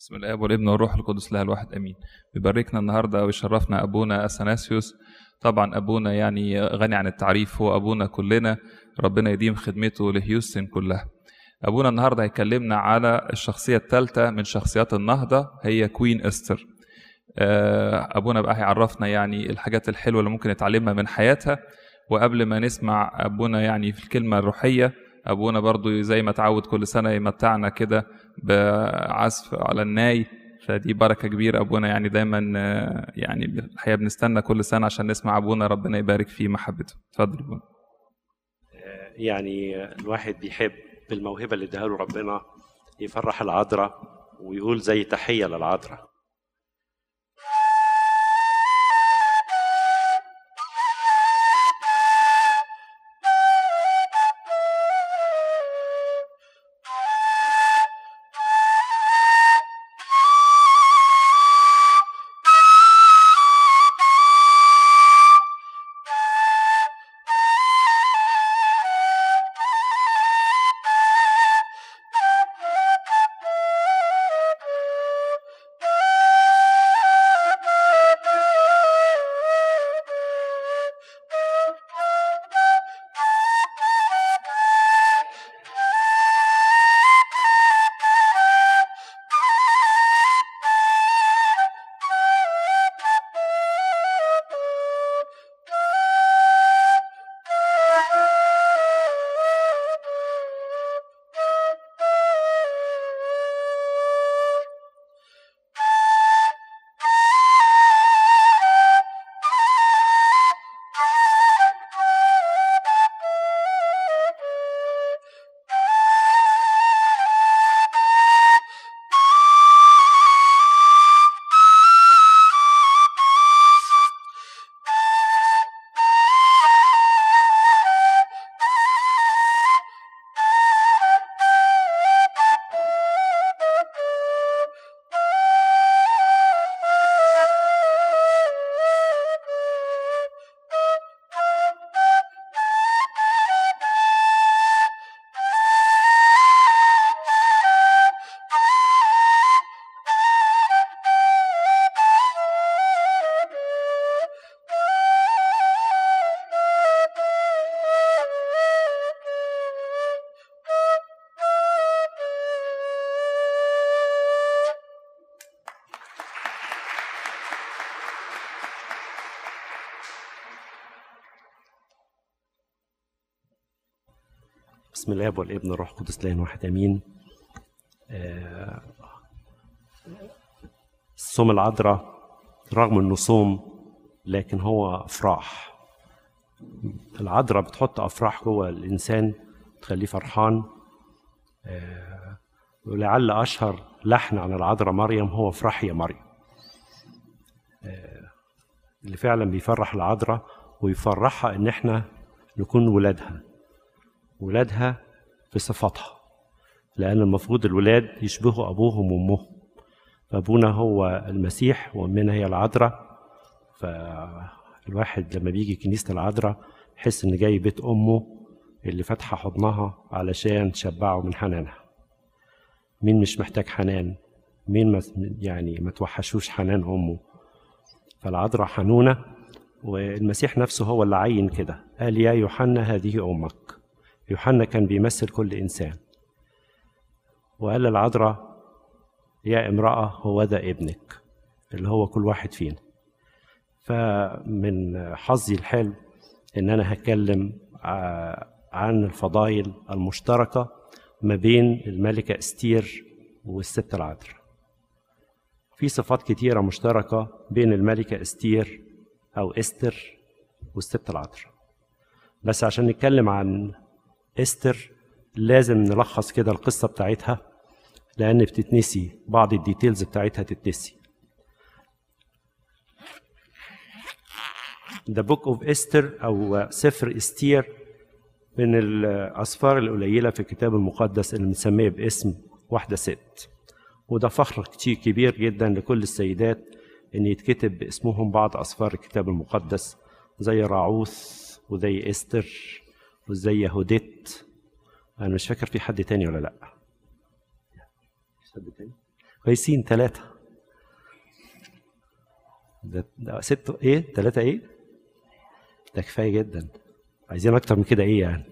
بسم الاب والابن والروح القدس لها الواحد امين بيباركنا النهارده ويشرفنا ابونا اثناسيوس طبعا ابونا يعني غني عن التعريف هو ابونا كلنا ربنا يديم خدمته لهيوستن كلها ابونا النهارده هيكلمنا على الشخصيه الثالثه من شخصيات النهضه هي كوين استر آه، ابونا بقى هيعرفنا يعني الحاجات الحلوه اللي ممكن نتعلمها من حياتها وقبل ما نسمع ابونا يعني في الكلمه الروحيه ابونا برضو زي ما تعود كل سنه يمتعنا كده بعزف على الناي فدي بركه كبيره ابونا يعني دايما آه، يعني الحقيقه بنستنى كل سنه عشان نسمع ابونا ربنا يبارك فيه محبته اتفضل ابونا يعني الواحد بيحب بالموهبة اللي اداها له ربنا يفرح العذراء ويقول زي تحية للعذراء بسم الله والابن والروح القدس لا واحد امين آه، الصوم العذراء رغم انه صوم لكن هو افراح العذراء بتحط افراح جوه الانسان تخليه فرحان آه، ولعل اشهر لحن عن العذراء مريم هو افرح يا مريم آه، اللي فعلا بيفرح العذراء ويفرحها ان احنا نكون ولادها ولادها في صفاتها لأن المفروض الولاد يشبهوا أبوهم وأمهم فأبونا هو المسيح وأمنا هي العذراء فالواحد لما بيجي كنيسة العذراء يحس إن جاي بيت أمه اللي فاتحة حضنها علشان تشبعه من حنانها مين مش محتاج حنان مين ما يعني ما توحشوش حنان أمه فالعذراء حنونة والمسيح نفسه هو اللي عين كده قال يا يوحنا هذه أمك يوحنا كان بيمثل كل إنسان وقال للعذراء يا امرأة هو ده ابنك اللي هو كل واحد فينا فمن حظي الحلو إن أنا هتكلم عن الفضائل المشتركة ما بين الملكة استير والست العذراء في صفات كتيرة مشتركة بين الملكة استير أو استر والست العذراء بس عشان نتكلم عن استر لازم نلخص كده القصة بتاعتها لأن بتتنسي بعض الديتيلز بتاعتها تتنسي The Book of Esther أو سفر استير من الأسفار القليلة في الكتاب المقدس اللي بنسميه باسم واحدة ست وده فخر كتير كبير جدا لكل السيدات إن يتكتب باسمهم بعض أسفار الكتاب المقدس زي راعوث وزي استر وزي يهوديت انا مش فاكر في حد تاني ولا لا حد تاني كويسين ثلاثة ده, ده ست ايه ثلاثة ايه ده كفاية جدا عايزين أكتر من كده ايه يعني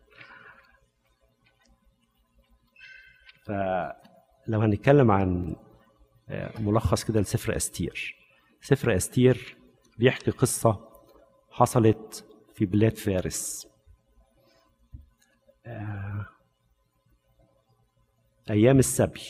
فلو هنتكلم عن ملخص كده لسفر أستير سفر أستير بيحكي قصة حصلت في بلاد فارس أيام السبي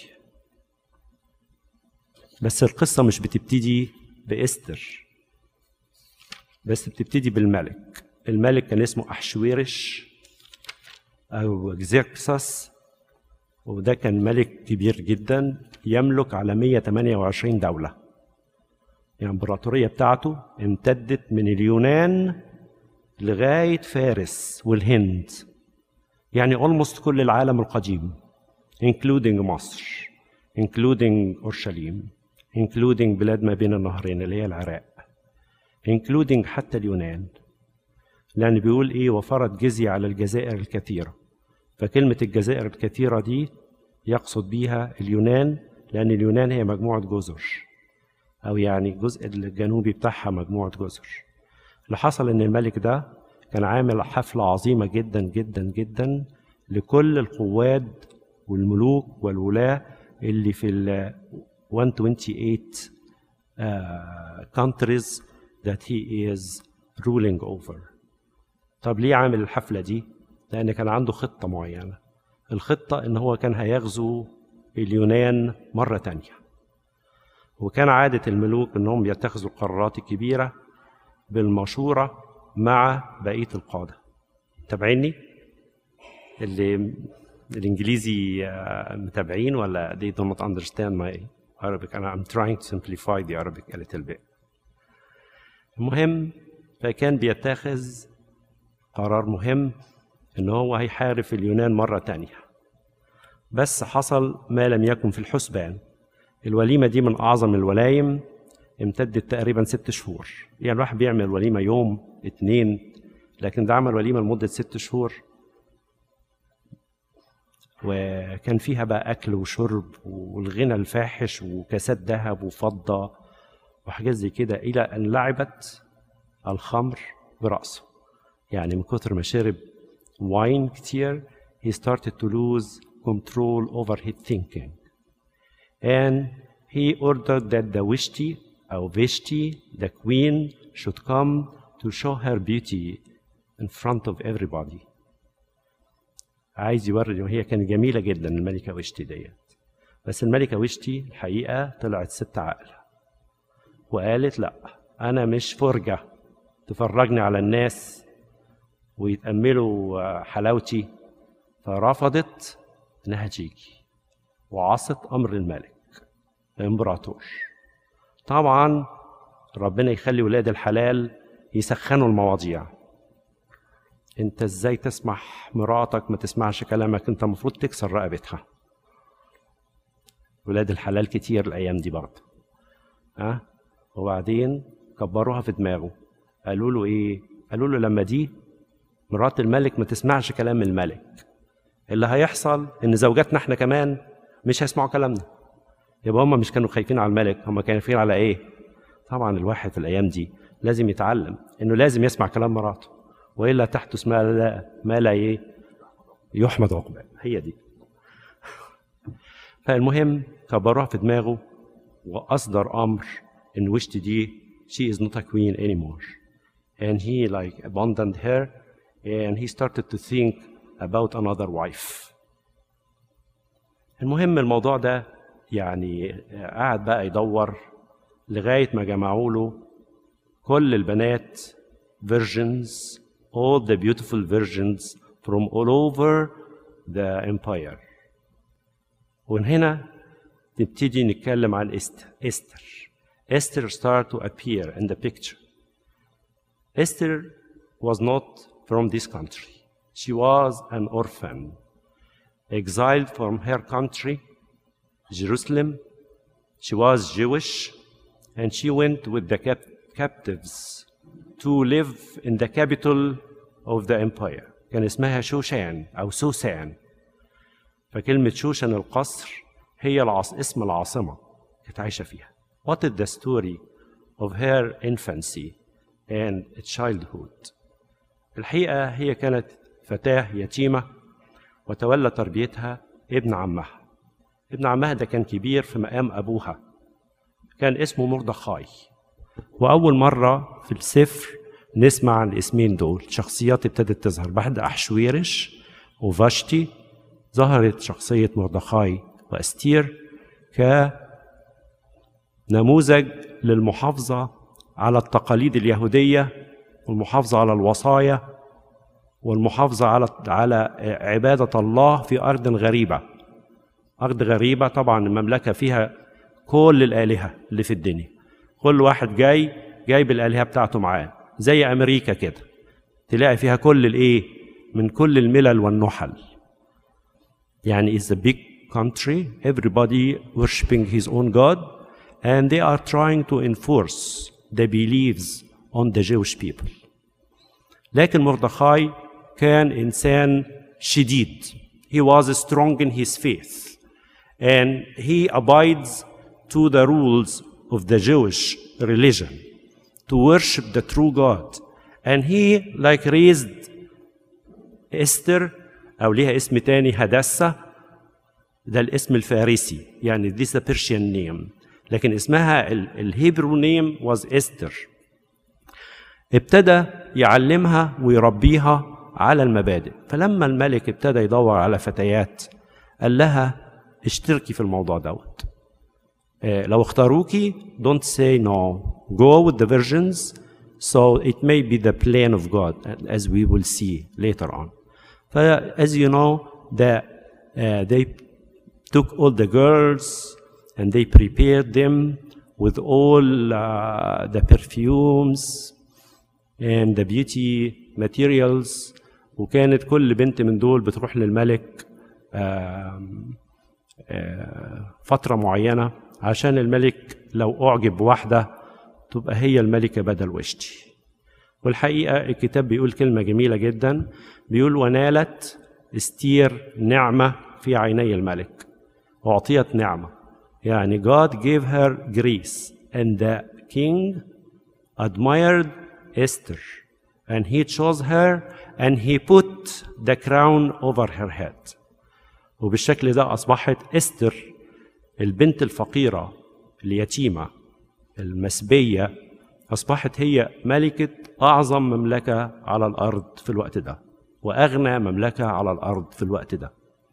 بس القصة مش بتبتدي بإستر بس بتبتدي بالملك الملك كان اسمه أحشويرش أو زيركسس وده كان ملك كبير جدا يملك على 128 دولة يعني الإمبراطورية بتاعته امتدت من اليونان لغاية فارس والهند يعني almost كل العالم القديم including مصر including أورشليم including بلاد ما بين النهرين اللي هي العراق including حتى اليونان لأن بيقول إيه وفرض جزية على الجزائر الكثيرة فكلمة الجزائر الكثيرة دي يقصد بيها اليونان لأن اليونان هي مجموعة جزر أو يعني الجزء الجنوبي بتاعها مجموعة جزر اللي حصل إن الملك ده كان عامل حفلة عظيمة جدا جدا جدا لكل القواد والملوك والولاة اللي في ال 128 uh, countries that he is ruling over. طب ليه عامل الحفلة دي؟ لأن كان عنده خطة معينة. الخطة إن هو كان هيغزو اليونان مرة تانية. وكان عادة الملوك إنهم يتخذوا القرارات الكبيرة بالمشورة مع بقية القادة. تابعيني؟ اللي الإنجليزي متابعين ولا they do not understand my Arabic and I'm trying to simplify the Arabic a little bit. المهم فكان بيتخذ قرار مهم ان هو هيحارب اليونان مرة تانية بس حصل ما لم يكن في الحسبان الوليمة دي من أعظم الولايم امتدت تقريبا ست شهور يعني الواحد بيعمل وليمة يوم اتنين لكن ده عمل وليمة لمدة ست شهور وكان فيها بقى أكل وشرب والغنى الفاحش وكاسات ذهب وفضة وحاجات زي كده إلى أن لعبت الخمر برأسه يعني من كتر ما شرب واين كتير he started to lose control over his thinking and he ordered that the Vishti أو Vishti the queen should come to show her beauty in front of everybody عايز يوري وهي كانت جميلة جدا الملكة وشتي ديت بس الملكة وشتي الحقيقة طلعت ست عاقلة وقالت لا أنا مش فرجة تفرجني على الناس ويتأملوا حلاوتي فرفضت إنها تيجي وعصت أمر الملك الإمبراطور طبعا ربنا يخلي ولاد الحلال يسخنوا المواضيع انت ازاي تسمح مراتك ما تسمعش كلامك انت المفروض تكسر رقبتها ولاد الحلال كتير الايام دي برضه ها أه؟ وبعدين كبروها في دماغه قالوا له ايه قالوا له لما دي مرات الملك ما تسمعش كلام الملك اللي هيحصل ان زوجاتنا احنا كمان مش هيسمعوا كلامنا يبقى هم مش كانوا خايفين على الملك هم كانوا خايفين على ايه طبعا الواحد في الايام دي لازم يتعلم انه لازم يسمع كلام مراته والا تحدث ما لا ما لا ايه يحمد عقباه هي دي فالمهم كبروها في دماغه واصدر امر ان وشت دي she is not a queen anymore and he like abandoned her and he started to think about another wife المهم الموضوع ده يعني قعد بقى يدور لغايه ما جمعوا له كل البنات virgins all the beautiful virgins from all over the empire ومن هنا نبتدي نتكلم عن استر استر استر start to appear in the picture Esther was not from this country she was an orphan exiled from her country Jerusalem she was Jewish and she went with the cap- captives to live in the capital of the empire كان اسمها شوشان أو سوسان فكلمة شوشان القصر هي العاص... اسم العاصمة كانت عايشة فيها What is the story of her infancy and childhood الحقيقة هي كانت فتاة يتيمة وتولى تربيتها ابن عمها ابن عمها ده كان كبير في مقام أبوها كان اسمه مردخاي وأول مرة في السفر نسمع عن الاسمين دول شخصيات ابتدت تظهر بعد أحشويرش وفاشتي ظهرت شخصية مردخاي وأستير كنموذج للمحافظة على التقاليد اليهودية والمحافظة على الوصايا والمحافظة على على عبادة الله في أرض غريبة أرض غريبة طبعا المملكة فيها كل الآلهة اللي في الدنيا كل واحد جاي جايب الآلهة بتاعته معاه زي أمريكا كده تلاقي فيها كل الإيه من كل الملل والنحل يعني it's a big country everybody worshiping his own God and they are trying to enforce the beliefs on the Jewish people لكن مردخاي كان إنسان شديد he was strong in his faith and he abides to the rules of the Jewish religion to worship the true God and he like raised Esther أو ليها اسم تاني هدسة ده الاسم الفارسي يعني this a Persian name لكن اسمها الهيبرو نيم was Esther ابتدى يعلمها ويربيها على المبادئ فلما الملك ابتدى يدور على فتيات قال لها اشتركي في الموضوع دوت اه لو اختاروكي don't say no go with the virgins so it may be the plan of God as we will see later on ف as you know the, uh, they took all the girls and they prepared them with all uh, the perfumes and the beauty materials وكانت كل بنت من دول بتروح للملك آم آم فترة معينة عشان الملك لو أعجب بواحدة تبقى هي الملكة بدل وشتي والحقيقة الكتاب بيقول كلمة جميلة جدا بيقول ونالت استير نعمة في عيني الملك أعطيت نعمة يعني God gave her grace and the king admired Esther and he chose her and he put the crown over her head وبالشكل ده أصبحت استر البنت الفقيرة اليتيمة المسبية أصبحت هي ملكة أعظم مملكة على الأرض في الوقت ده وأغنى مملكة على الأرض في الوقت ده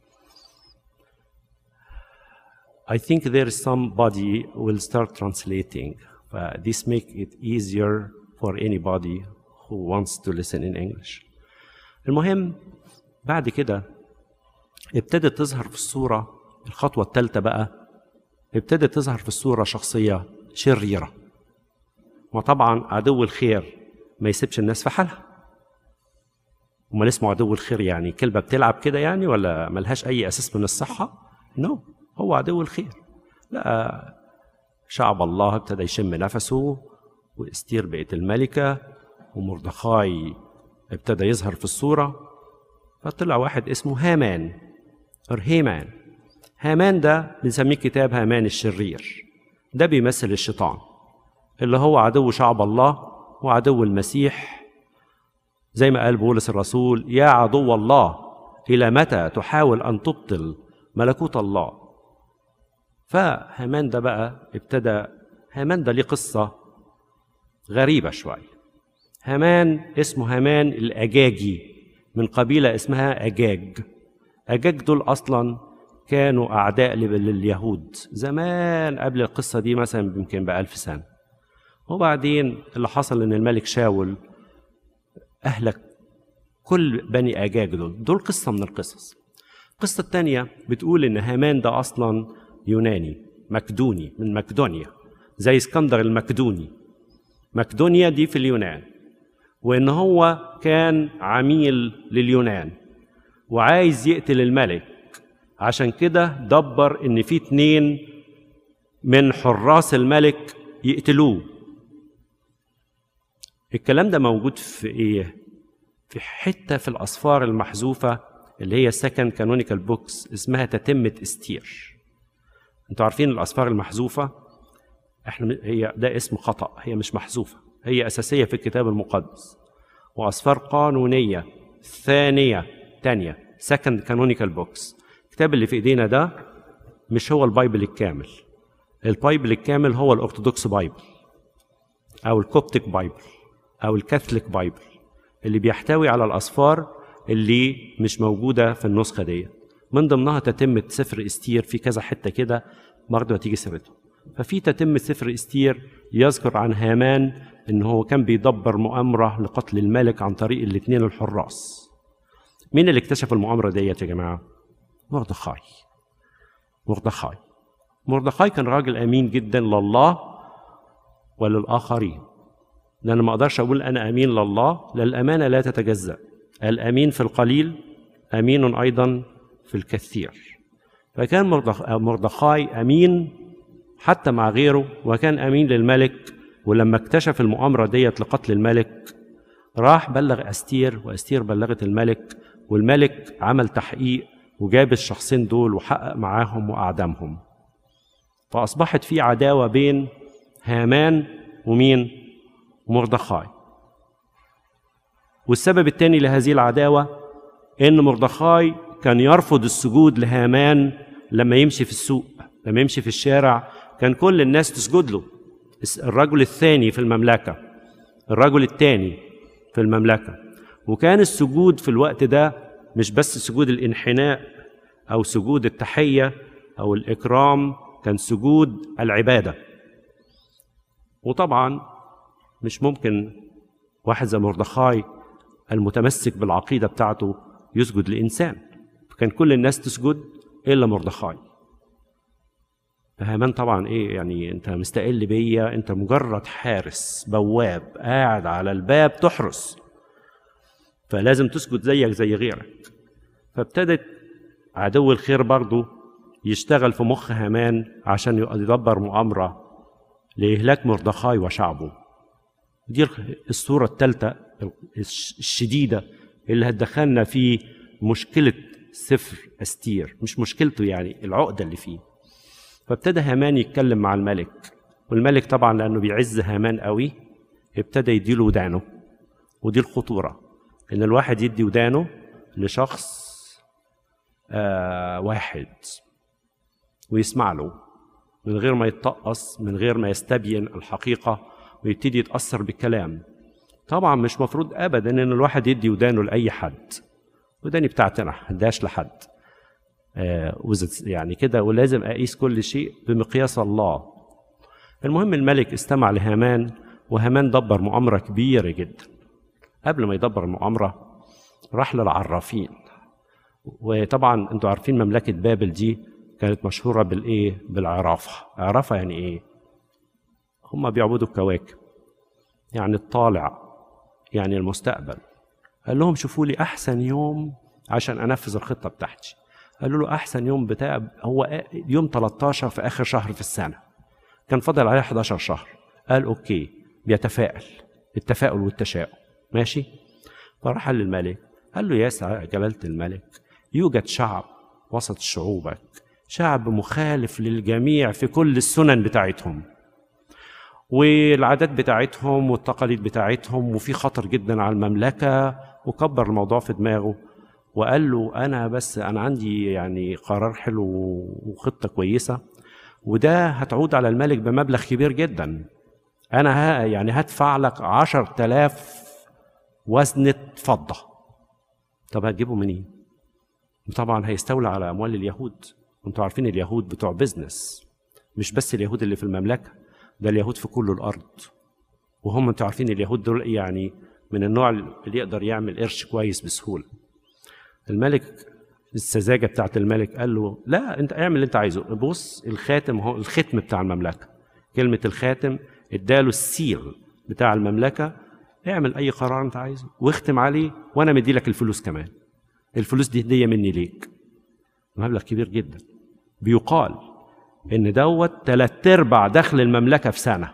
I think there is somebody will start translating. Uh, this make it easier for anybody who wants to listen in English. المهم بعد كده ابتدت تظهر في الصورة الخطوة الثالثة بقى ابتدت تظهر في الصورة شخصية شريرة وطبعا عدو الخير ما يسيبش الناس في حالها امال اسمه عدو الخير يعني كلبة بتلعب كده يعني ولا ملهاش أي أساس من الصحة؟ نو no. هو عدو الخير لا شعب الله ابتدى يشم نفسه واستير بقت الملكة ومردخاي ابتدى يظهر في الصورة فطلع واحد اسمه هامان أو هيمان هامان ده بنسميه كتاب هامان الشرير ده بيمثل الشيطان اللي هو عدو شعب الله وعدو المسيح زي ما قال بولس الرسول يا عدو الله إلى متى تحاول أن تبطل ملكوت الله فهامان ده بقى ابتدى هامان ده ليه قصة غريبة شوية هامان اسمه هامان الأجاجي من قبيلة اسمها أجاج أجاج دول أصلا كانوا أعداء لليهود زمان قبل القصة دي مثلا يمكن بألف سنة وبعدين اللي حصل إن الملك شاول أهلك كل بني أجاج دول دول قصة من القصص القصة الثانية بتقول إن هامان ده أصلا يوناني مكدوني من مقدونيا زي اسكندر المكدوني مقدونيا دي في اليونان وان هو كان عميل لليونان وعايز يقتل الملك عشان كده دبر ان في اتنين من حراس الملك يقتلوه الكلام ده موجود في ايه في حته في الاسفار المحذوفه اللي هي second canonical books اسمها تتمه استير انتوا عارفين الاسفار المحذوفه احنا هي ده اسم خطا هي مش محذوفه هي اساسيه في الكتاب المقدس واسفار قانونيه ثانيه تانية second canonical books الكتاب اللي في ايدينا ده مش هو البايبل الكامل البايبل الكامل هو الارثوذكس بايبل او الكوبتيك بايبل او الكاثوليك بايبل اللي بيحتوي على الاسفار اللي مش موجوده في النسخه دي من ضمنها تتمه سفر استير في كذا حته كده برضه هتيجي سيرته ففي تتمه سفر استير يذكر عن هامان ان هو كان بيدبر مؤامره لقتل الملك عن طريق الاثنين الحراس مين اللي اكتشف المؤامره ديت يا جماعه مردخاي مردخاي مردخاي كان راجل امين جدا لله وللاخرين لان ما اقدرش اقول انا امين لله لان الامانه لا تتجزا الامين في القليل امين ايضا في الكثير فكان مردخاي امين حتى مع غيره وكان امين للملك ولما اكتشف المؤامره ديت لقتل الملك راح بلغ استير واستير بلغت الملك والملك عمل تحقيق وجاب الشخصين دول وحقق معاهم واعدمهم فاصبحت في عداوه بين هامان ومين ومردخاي والسبب الثاني لهذه العداوه ان مردخاي كان يرفض السجود لهامان لما يمشي في السوق لما يمشي في الشارع كان كل الناس تسجد له الرجل الثاني في المملكه الرجل الثاني في المملكه وكان السجود في الوقت ده مش بس سجود الانحناء او سجود التحيه او الاكرام كان سجود العباده وطبعا مش ممكن واحد زي مردخاي المتمسك بالعقيده بتاعته يسجد لانسان فكان كل الناس تسجد الا مردخاي فهامان طبعا ايه يعني انت مستقل بيا انت مجرد حارس بواب قاعد على الباب تحرس فلازم تسجد زيك زي غيرك فابتدت عدو الخير برضه يشتغل في مخ هامان عشان يدبر مؤامرة لإهلاك مردخاي وشعبه دي الصورة الثالثة الشديدة اللي هتدخلنا في مشكلة سفر أستير مش مشكلته يعني العقدة اللي فيه فابتدى هامان يتكلم مع الملك والملك طبعا لأنه بيعز هامان قوي ابتدى يديله ودانه ودي الخطورة إن الواحد يدي ودانه لشخص آه واحد ويسمع له من غير ما يتطقص من غير ما يستبين الحقيقة ويبتدي يتأثر بالكلام طبعا مش مفروض أبدا إن الواحد يدي ودانه لأي حد وداني بتاعتنا هداش لحد آه يعني كده ولازم أقيس كل شيء بمقياس الله المهم الملك استمع لهامان وهامان دبر مؤامرة كبيرة جدا قبل ما يدبر المؤامرة راح للعرافين وطبعا انتوا عارفين مملكة بابل دي كانت مشهورة بالإيه؟ بالعرافة عرافة يعني إيه؟ هم بيعبدوا الكواكب يعني الطالع يعني المستقبل قال لهم شوفوا لي أحسن يوم عشان أنفذ الخطة بتاعتي قالوا له أحسن يوم بتاع هو يوم 13 في آخر شهر في السنة كان فاضل عليه 11 شهر قال أوكي بيتفائل التفاؤل والتشاؤم ماشي فراح للملك قال له يا جلالة الملك يوجد شعب وسط شعوبك شعب مخالف للجميع في كل السنن بتاعتهم والعادات بتاعتهم والتقاليد بتاعتهم وفي خطر جدا على المملكة وكبر الموضوع في دماغه وقال له أنا بس أنا عندي يعني قرار حلو وخطة كويسة وده هتعود على الملك بمبلغ كبير جدا أنا ها يعني هدفع لك عشر تلاف وزنة فضة طب هتجيبه منين؟ طبعا هيستولى على أموال اليهود انتوا عارفين اليهود بتوع بزنس مش بس اليهود اللي في المملكه ده اليهود في كل الارض وهم انتوا عارفين اليهود دول يعني من النوع اللي يقدر يعمل قرش كويس بسهوله الملك السذاجه بتاعت الملك قال له لا انت اعمل اللي انت عايزه بص الخاتم هو الختم بتاع المملكه كلمه الخاتم اداله السيل بتاع المملكه اعمل اي قرار انت عايزه واختم عليه وانا مدي لك الفلوس كمان الفلوس دي هديه مني ليك مبلغ كبير جدا بيقال ان دوت تلات ارباع دخل المملكه في سنه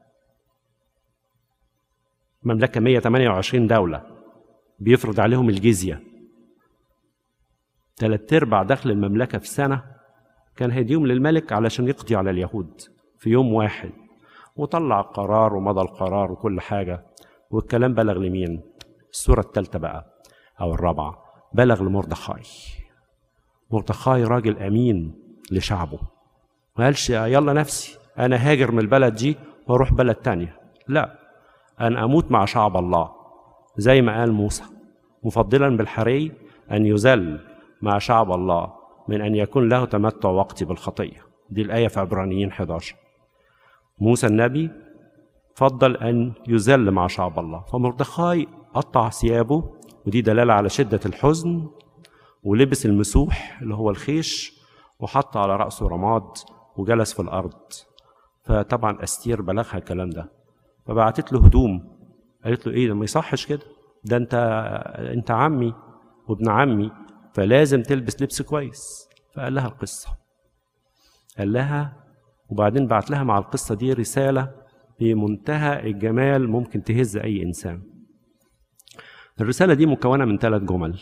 مملكه 128 دوله بيفرض عليهم الجزيه تلات ارباع دخل المملكه في سنه كان هيديهم للملك علشان يقضي على اليهود في يوم واحد وطلع قرار ومضى القرار وكل حاجة والكلام بلغ لمين السورة الثالثة بقى أو الرابعة بلغ لمردخاي مردخاي راجل أمين لشعبه ما قالش يلا نفسي أنا هاجر من البلد دي وأروح بلد تانية لا أن أموت مع شعب الله زي ما قال موسى مفضلا بالحري أن يذل مع شعب الله من أن يكون له تمتع وقتي بالخطية دي الآية في عبرانيين 11 موسى النبي فضل أن يذل مع شعب الله فمردخاي قطع ثيابه ودي دلالة على شدة الحزن ولبس المسوح اللي هو الخيش وحط على رأسه رماد وجلس في الأرض فطبعا أستير بلغها الكلام ده فبعتت له هدوم قالت له ايه ده ما يصحش كده ده انت انت عمي وابن عمي فلازم تلبس لبس كويس فقال لها القصه قال لها وبعدين بعت لها مع القصه دي رساله بمنتهى الجمال ممكن تهز اي انسان الرساله دي مكونه من ثلاث جمل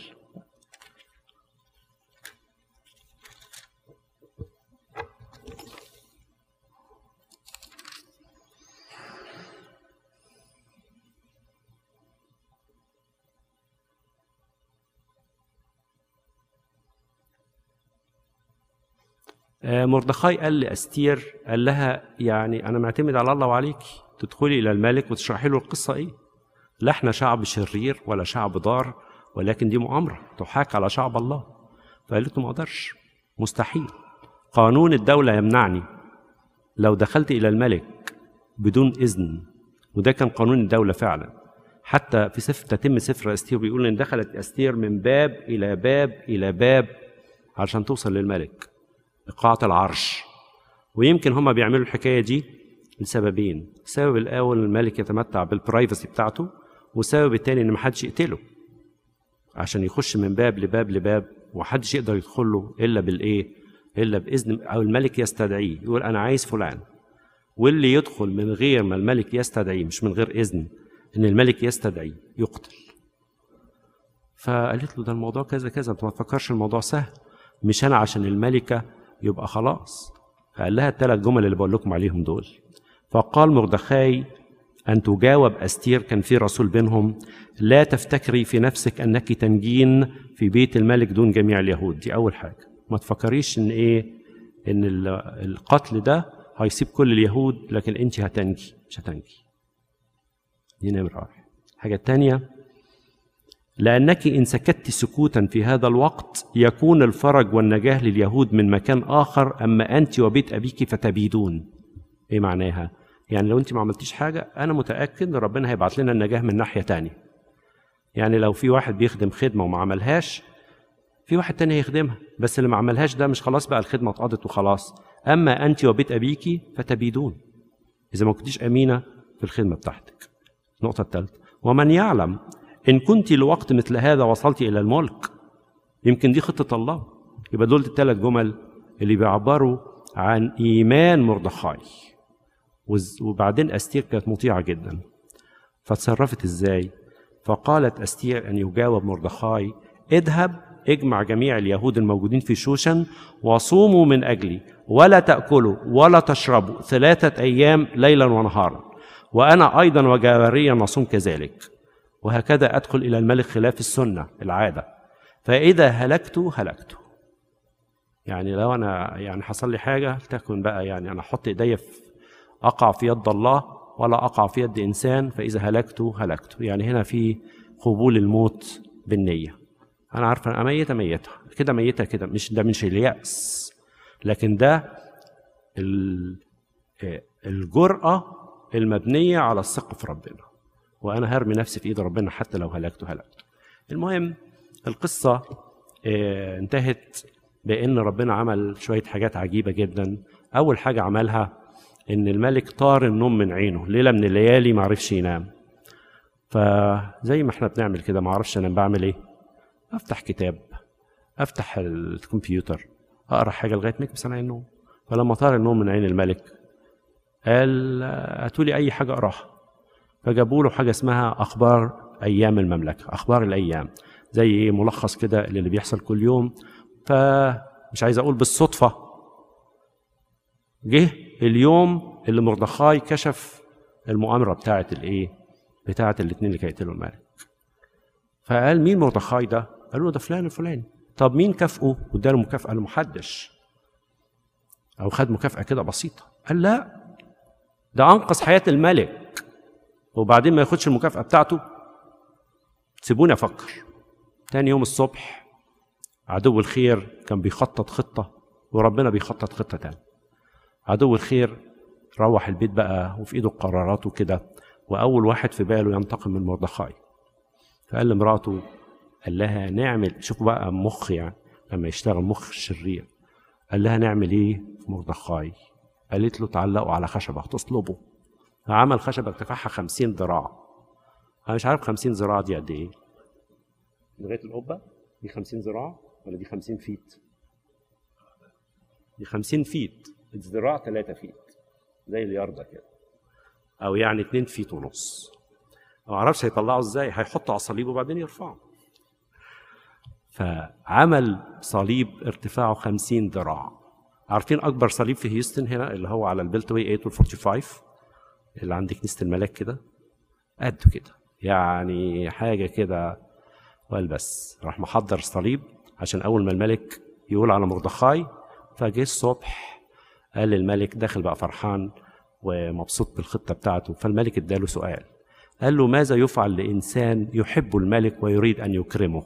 مردخاي قال لأستير قال لها يعني أنا معتمد على الله وعليك تدخلي إلى الملك وتشرحي له القصة إيه لا إحنا شعب شرير ولا شعب ضار ولكن دي مؤامرة تحاك على شعب الله فقالت له ما أقدرش مستحيل قانون الدولة يمنعني لو دخلت إلى الملك بدون إذن وده كان قانون الدولة فعلا حتى في سفر تتم سفر أستير بيقول إن دخلت أستير من باب إلى باب إلى باب علشان توصل للملك قاعة العرش ويمكن هما بيعملوا الحكاية دي لسببين السبب الأول الملك يتمتع بالبرايفسي بتاعته والسبب الثاني إن محدش يقتله عشان يخش من باب لباب لباب ومحدش يقدر يدخل له إلا بالإيه؟ إلا بإذن أو الملك يستدعيه يقول أنا عايز فلان واللي يدخل من غير ما الملك يستدعيه مش من غير إذن إن الملك يستدعيه يقتل فقالت له ده الموضوع كذا كذا انت ما تفكرش الموضوع سهل مش انا عشان الملكه يبقى خلاص فقال لها الثلاث جمل اللي بقول لكم عليهم دول فقال مردخاي أن تجاوب أستير كان في رسول بينهم لا تفتكري في نفسك أنك تنجين في بيت الملك دون جميع اليهود دي أول حاجة ما تفكريش إن إيه إن القتل ده هيسيب كل اليهود لكن أنت هتنجي مش هتنجي دي نمرة واحد الحاجة الثانية لأنك إن سكت سكوتا في هذا الوقت يكون الفرج والنجاة لليهود من مكان آخر أما أنت وبيت أبيك فتبيدون إيه معناها؟ يعني لو أنت ما عملتيش حاجة أنا متأكد إن ربنا هيبعت لنا النجاة من ناحية تانية يعني لو في واحد بيخدم خدمة وما عملهاش في واحد تاني هيخدمها بس اللي ما عملهاش ده مش خلاص بقى الخدمة اتقضت وخلاص أما أنت وبيت أبيك فتبيدون إذا ما كنتيش أمينة في الخدمة بتاعتك النقطة الثالثة ومن يعلم إن كنت لوقت مثل هذا وصلت إلى الملك يمكن دي خطة الله يبقى دول الثلاث جمل اللي بيعبروا عن إيمان مردخاي وبعدين أستير كانت مطيعة جدا فتصرفت إزاي فقالت أستير أن يجاوب مردخاي اذهب اجمع جميع اليهود الموجودين في شوشن وصوموا من أجلي ولا تأكلوا ولا تشربوا ثلاثة أيام ليلا ونهارا وأنا أيضا وجواريا نصوم كذلك وهكذا أدخل إلى الملك خلاف السنة العادة فإذا هلكت هلكت يعني لو أنا يعني حصل لي حاجة تكن بقى يعني أنا أحط إيديا في أقع في يد الله ولا أقع في يد إنسان فإذا هلكت هلكت يعني هنا في قبول الموت بالنية أنا عارفة أنا ميتة ميتة كده ميتة كده مش ده مش اليأس لكن ده الجرأة المبنية على الثقة في ربنا وانا هرمي نفسي في ايد ربنا حتى لو هلكت هلكت المهم القصه اه انتهت بان ربنا عمل شويه حاجات عجيبه جدا اول حاجه عملها ان الملك طار النوم من عينه ليله من الليالي ما عرفش ينام فزي ما احنا بنعمل كده ما اعرفش انا بعمل ايه افتح كتاب افتح الكمبيوتر اقرا حاجه لغايه ما يكبس عين النوم فلما طار النوم من عين الملك قال هاتوا لي اي حاجه اقراها فجابوا له حاجه اسمها اخبار ايام المملكه اخبار الايام زي ملخص كده اللي بيحصل كل يوم فمش عايز اقول بالصدفه جه اليوم اللي مردخاي كشف المؤامره بتاعه الايه بتاعه الاثنين اللي كانوا الملك فقال مين مردخاي ده قالوا له ده فلان الفلاني طب مين كافئه واداله مكافاه قال له محدش او خد مكافاه كده بسيطه قال لا ده انقذ حياه الملك وبعدين ما ياخدش المكافاه بتاعته سيبوني افكر تاني يوم الصبح عدو الخير كان بيخطط خطه وربنا بيخطط خطه تانية عدو الخير روح البيت بقى وفي ايده القرارات وكده واول واحد في باله ينتقم من مردخاي فقال لمراته قال لها نعمل شوفوا بقى مخ يعني لما يشتغل مخ شرير قال لها نعمل ايه في مردخاي قالت له تعلقوا على خشبه تصلبه فعمل خشبه ارتفاعها 50 ذراع انا مش عارف 50 ذراع دي قد ايه لغايه القبه دي 50 ذراع ولا دي 50 فيت دي 50 فيت الذراع 3 فيت زي الياردة كده او يعني 2 فيت ونص ما اعرفش هيطلعوا ازاي هيحطوا على الصليب وبعدين يرفعوا فعمل صليب ارتفاعه 50 ذراع عارفين اكبر صليب في هيوستن هنا اللي هو على البيلت واي 8 45 اللي عند كنيسه الملاك كده قد كده يعني حاجه كده وقال بس راح محضر صليب عشان اول ما الملك يقول على مردخاي فجه الصبح قال للملك داخل بقى فرحان ومبسوط بالخطه بتاعته فالملك اداله سؤال قال له ماذا يفعل لانسان يحب الملك ويريد ان يكرمه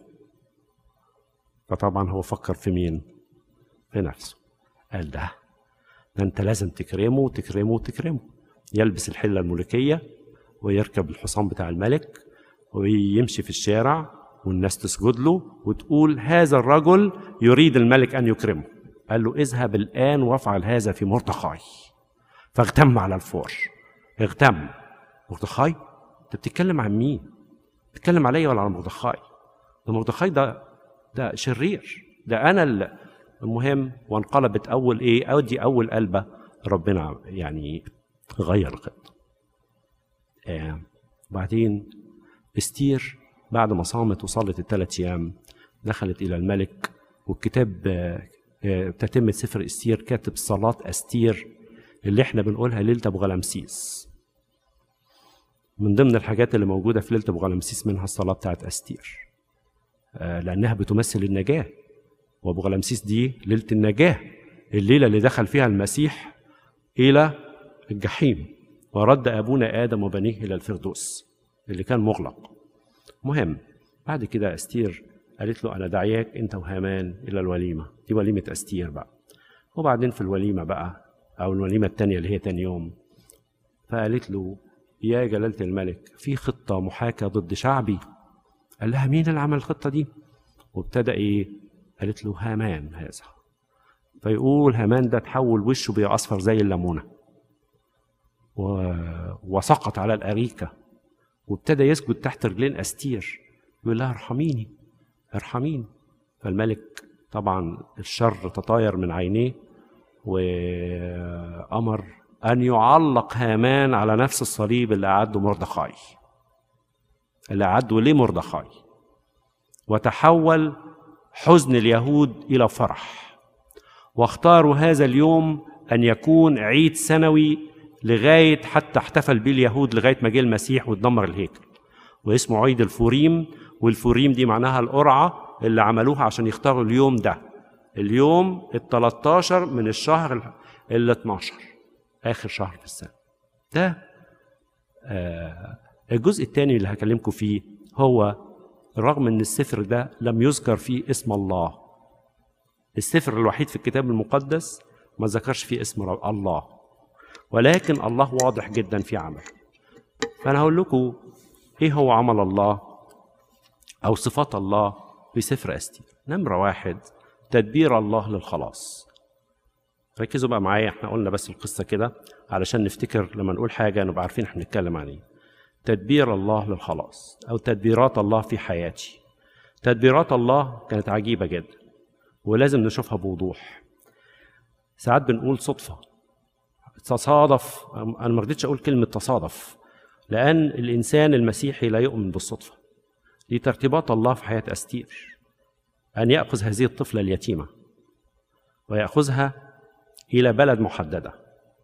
فطبعا هو فكر في مين في نفسه قال ده ده انت لازم تكرمه وتكرمه وتكرمه يلبس الحله الملكيه ويركب الحصان بتاع الملك ويمشي في الشارع والناس تسجد له وتقول هذا الرجل يريد الملك ان يكرمه قال له اذهب الان وافعل هذا في مرتخاي فاغتم على الفور اغتم مرتخاي انت بتتكلم عن مين بتتكلم عليا ولا على مردخاي ده مردخاي ده ده شرير ده انا اللي المهم وانقلبت اول ايه او دي اول قلبه ربنا يعني غير الخطه آه بعدين استير بعد ما صامت وصلت الثلاث ايام دخلت الى الملك والكتاب آه آه تتمة سفر استير كاتب صلاة استير اللي احنا بنقولها ليلة ابو غلامسيس من ضمن الحاجات اللي موجودة في ليلة ابو غلامسيس منها الصلاة بتاعت استير آه لانها بتمثل النجاة وابو غلامسيس دي ليلة النجاة الليلة اللي دخل فيها المسيح إلى الجحيم ورد أبونا آدم وبنيه إلى الفردوس اللي كان مغلق مهم بعد كده أستير قالت له أنا دعياك أنت وهامان إلى الوليمة دي وليمة أستير بقى وبعدين في الوليمة بقى أو الوليمة التانية اللي هي تاني يوم فقالت له يا جلالة الملك في خطة محاكاة ضد شعبي قال لها مين اللي عمل الخطة دي وابتدأ إيه قالت له هامان هذا فيقول هامان ده تحول وشه بقى اصفر زي الليمونه و... وسقط على الاريكه وابتدى يسجد تحت رجلين استير يقول لها ارحميني ارحميني فالملك طبعا الشر تطاير من عينيه وامر ان يعلق هامان على نفس الصليب اللي اعده مردخاي اللي اعده ليه مردخاي وتحول حزن اليهود الى فرح واختاروا هذا اليوم ان يكون عيد سنوي لغايه حتى احتفل به اليهود لغايه ما جه المسيح واتدمر الهيكل واسمه عيد الفوريم والفوريم دي معناها القرعه اللي عملوها عشان يختاروا اليوم ده اليوم ال 13 من الشهر ال 12 اخر شهر في السنه ده آه الجزء الثاني اللي هكلمكم فيه هو رغم ان السفر ده لم يذكر فيه اسم الله السفر الوحيد في الكتاب المقدس ما ذكرش فيه اسم الله ولكن الله واضح جدا في عمله فانا هقول لكم ايه هو عمل الله او صفات الله في سفر استير نمره واحد تدبير الله للخلاص ركزوا بقى معايا احنا قلنا بس القصه كده علشان نفتكر لما نقول حاجه نبقى عارفين احنا بنتكلم عن ايه تدبير الله للخلاص او تدبيرات الله في حياتي تدبيرات الله كانت عجيبه جدا ولازم نشوفها بوضوح ساعات بنقول صدفه تصادف انا ما رضيتش اقول كلمه تصادف لان الانسان المسيحي لا يؤمن بالصدفه دي ترتيبات الله في حياه استير ان ياخذ هذه الطفله اليتيمه وياخذها الى بلد محدده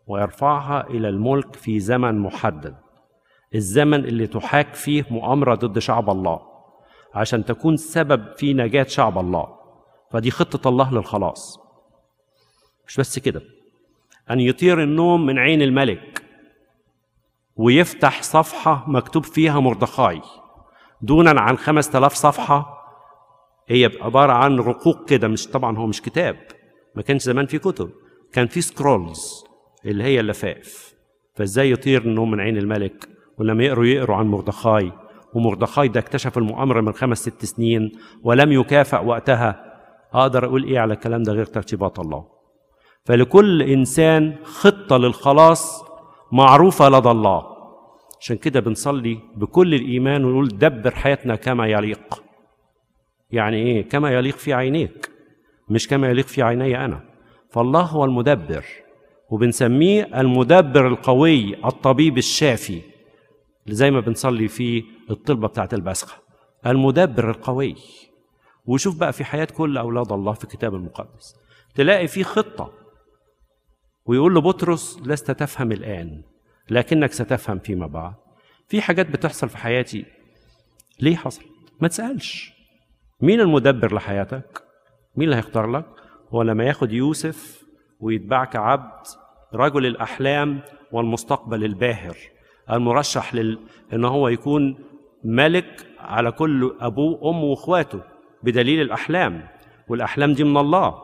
ويرفعها إلى الملك في زمن محدد الزمن اللي تحاك فيه مؤامرة ضد شعب الله عشان تكون سبب في نجاة شعب الله فدي خطة الله للخلاص مش بس كده أن يطير النوم من عين الملك ويفتح صفحة مكتوب فيها مردخاي دونا عن خمس تلاف صفحة هي عبارة عن رقوق كده مش طبعا هو مش كتاب ما كانش زمان في كتب كان في سكرولز اللي هي اللفائف فازاي يطير النوم من عين الملك ولما يقروا يقروا عن مردخاي ومردخاي ده اكتشف المؤامرة من خمس ست سنين ولم يكافئ وقتها أقدر أقول إيه على الكلام ده غير ترتيبات الله فلكل إنسان خطة للخلاص معروفة لدى الله عشان كده بنصلي بكل الإيمان ونقول دبر حياتنا كما يليق يعني إيه كما يليق في عينيك مش كما يليق في عيني أنا فالله هو المدبر وبنسميه المدبر القوي الطبيب الشافي زي ما بنصلي في الطلبة بتاعت البسخة المدبر القوي وشوف بقى في حياة كل أولاد الله في الكتاب المقدس تلاقي في خطة ويقول له بطرس لست تفهم الآن لكنك ستفهم فيما بعد في حاجات بتحصل في حياتي ليه حصل ما تسألش مين المدبر لحياتك مين اللي هيختار لك هو لما ياخد يوسف ويتباع كعبد رجل الأحلام والمستقبل الباهر المرشح لل... ان هو يكون ملك على كل ابوه وامه واخواته بدليل الاحلام والاحلام دي من الله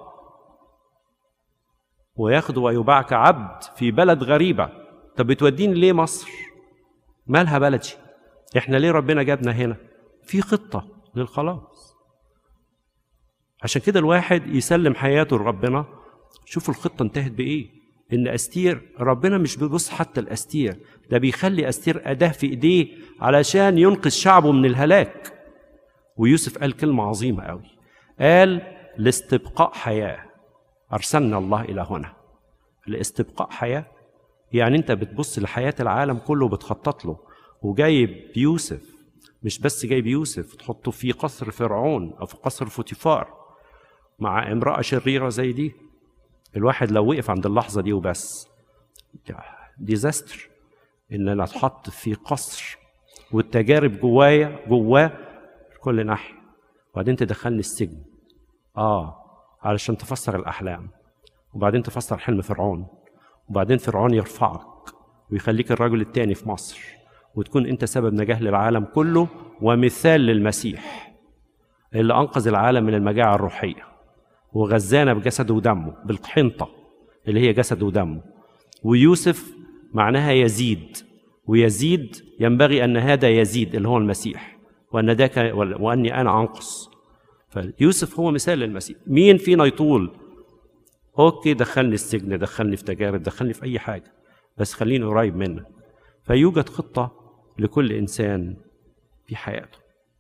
وياخد ويباع كعبد في بلد غريبه طب بتوديني ليه مصر مالها بلدي احنا ليه ربنا جابنا هنا في خطه للخلاص عشان كده الواحد يسلم حياته لربنا شوف الخطه انتهت بايه ان استير ربنا مش بيبص حتى الاستير ده بيخلي استير اداه في ايديه علشان ينقذ شعبه من الهلاك ويوسف قال كلمه عظيمه قوي قال لاستبقاء حياه ارسلنا الله الى هنا لاستبقاء حياه يعني انت بتبص لحياه العالم كله وبتخطط له وجايب يوسف مش بس جايب يوسف تحطه في قصر فرعون او في قصر فوتيفار مع امراه شريره زي دي الواحد لو وقف عند اللحظه دي وبس ديزاستر ان انا اتحط في قصر والتجارب جوايا جواه في كل ناحيه وبعدين تدخلني السجن اه علشان تفسر الاحلام وبعدين تفسر حلم فرعون وبعدين فرعون يرفعك ويخليك الرجل التاني في مصر وتكون انت سبب نجاح للعالم كله ومثال للمسيح اللي انقذ العالم من المجاعه الروحيه وغزانا بجسده ودمه بالحنطة اللي هي جسده ودمه ويوسف معناها يزيد ويزيد ينبغي أن هذا يزيد اللي هو المسيح وأن ذاك وأني أنا أنقص فيوسف هو مثال للمسيح مين فينا يطول أوكي دخلني السجن دخلني في تجارب دخلني في أي حاجة بس خليني قريب منك فيوجد خطة لكل إنسان في حياته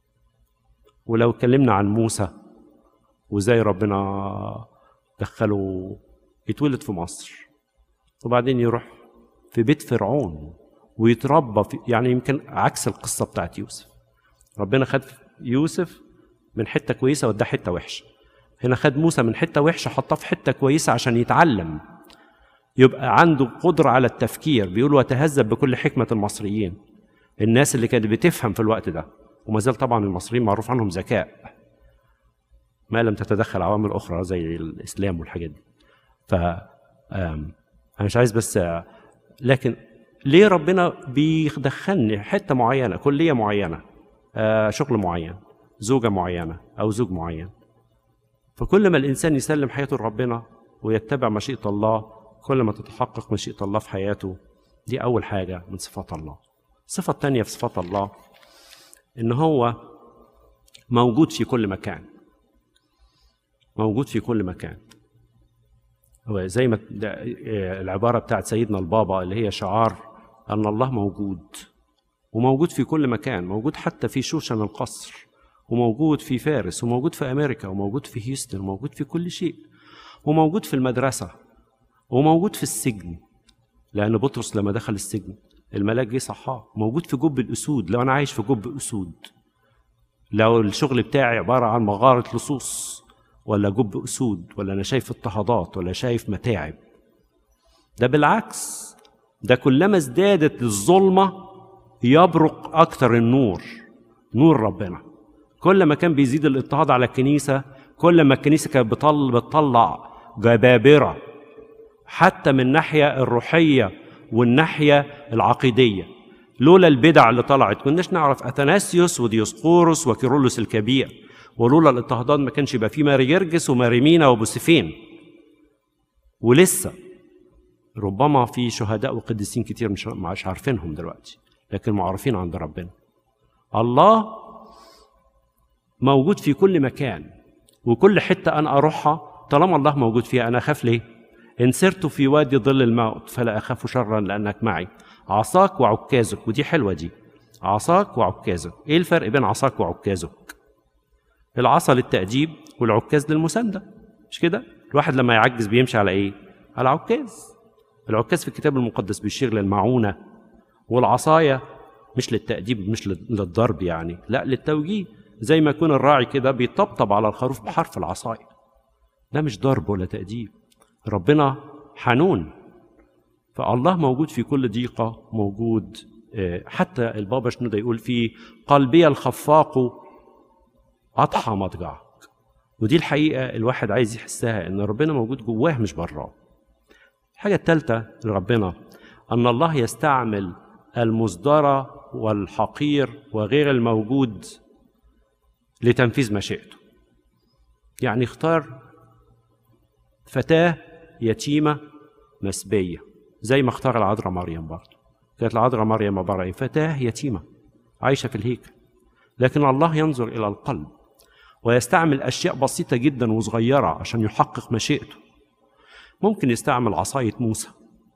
ولو اتكلمنا عن موسى وازاي ربنا دخله يتولد في مصر وبعدين يروح في بيت فرعون ويتربى في يعني يمكن عكس القصة بتاعت يوسف ربنا خد يوسف من حتة كويسة وداه حتة وحشة هنا خد موسى من حتة وحشة حطاه في حتة كويسة عشان يتعلم يبقى عنده قدرة على التفكير بيقول وتهذب بكل حكمة المصريين الناس اللي كانت بتفهم في الوقت ده وما زال طبعا المصريين معروف عنهم ذكاء ما لم تتدخل عوامل اخرى زي الاسلام والحاجات دي ف انا مش عايز بس لكن ليه ربنا بيدخلني حته معينه كليه معينه شغل معين زوجه معينه او زوج معين فكل ما الانسان يسلم حياته لربنا ويتبع مشيئه الله كل ما تتحقق مشيئه الله في حياته دي اول حاجه من صفات الله الصفه الثانيه في صفات الله ان هو موجود في كل مكان موجود في كل مكان هو زي ما العباره بتاعت سيدنا البابا اللي هي شعار ان الله موجود وموجود في كل مكان موجود حتى في شوشن القصر وموجود في فارس وموجود في امريكا وموجود في هيوستن وموجود في كل شيء وموجود في المدرسه وموجود في السجن لان بطرس لما دخل السجن الملاك جه صحاه موجود في جب الاسود لو انا عايش في جب اسود لو الشغل بتاعي عباره عن مغاره لصوص ولا جب اسود ولا انا شايف اضطهادات ولا شايف متاعب ده بالعكس ده كلما ازدادت الظلمة يبرق أكثر النور نور ربنا كل ما كان بيزيد الاضطهاد على الكنيسة كل ما الكنيسة كانت بتطل بتطلع جبابرة حتى من الناحية الروحية والناحية العقيدية لولا البدع اللي طلعت كناش نعرف اثناسيوس وديوسقورس وكيرلس الكبير ولولا الاضطهادات ما كانش يبقى في ماري جرجس وماري مينا وبوسيفين ولسه ربما في شهداء وقديسين كتير مش مش عارفينهم دلوقتي لكن معروفين عند ربنا الله موجود في كل مكان وكل حتة أنا أروحها طالما الله موجود فيها أنا أخاف ليه؟ إن سرت في وادي ظل الموت فلا أخاف شرا لأنك معي عصاك وعكازك ودي حلوة دي عصاك وعكازك إيه الفرق بين عصاك وعكازك؟ العصا للتأديب والعكاز للمساندة مش كده؟ الواحد لما يعجز بيمشي على إيه؟ على عكاز العكاز في الكتاب المقدس بيشير للمعونة والعصاية مش للتأديب مش للضرب يعني لا للتوجيه زي ما يكون الراعي كده بيطبطب على الخروف بحرف العصاية ده مش ضرب ولا تأديب ربنا حنون فالله موجود في كل ضيقة موجود حتى البابا شنودة يقول في قلبي الخفاق أضحى مضجعك ودي الحقيقة الواحد عايز يحسها إن ربنا موجود جواه مش براه الحاجة الثالثة لربنا أن الله يستعمل المصدر والحقير وغير الموجود لتنفيذ مشيئته يعني اختار فتاة يتيمة مسبية زي ما اختار العذراء مريم برضه كانت العذراء مريم عبارة عن فتاة يتيمة عايشة في الهيكل لكن الله ينظر إلى القلب ويستعمل أشياء بسيطة جدا وصغيرة عشان يحقق مشيئته ممكن يستعمل عصاية موسى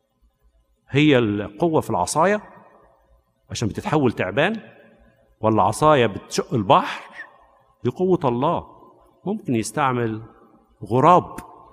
هي القوة في العصاية عشان بتتحول تعبان ولا عصاية بتشق البحر دي قوة الله ممكن يستعمل غراب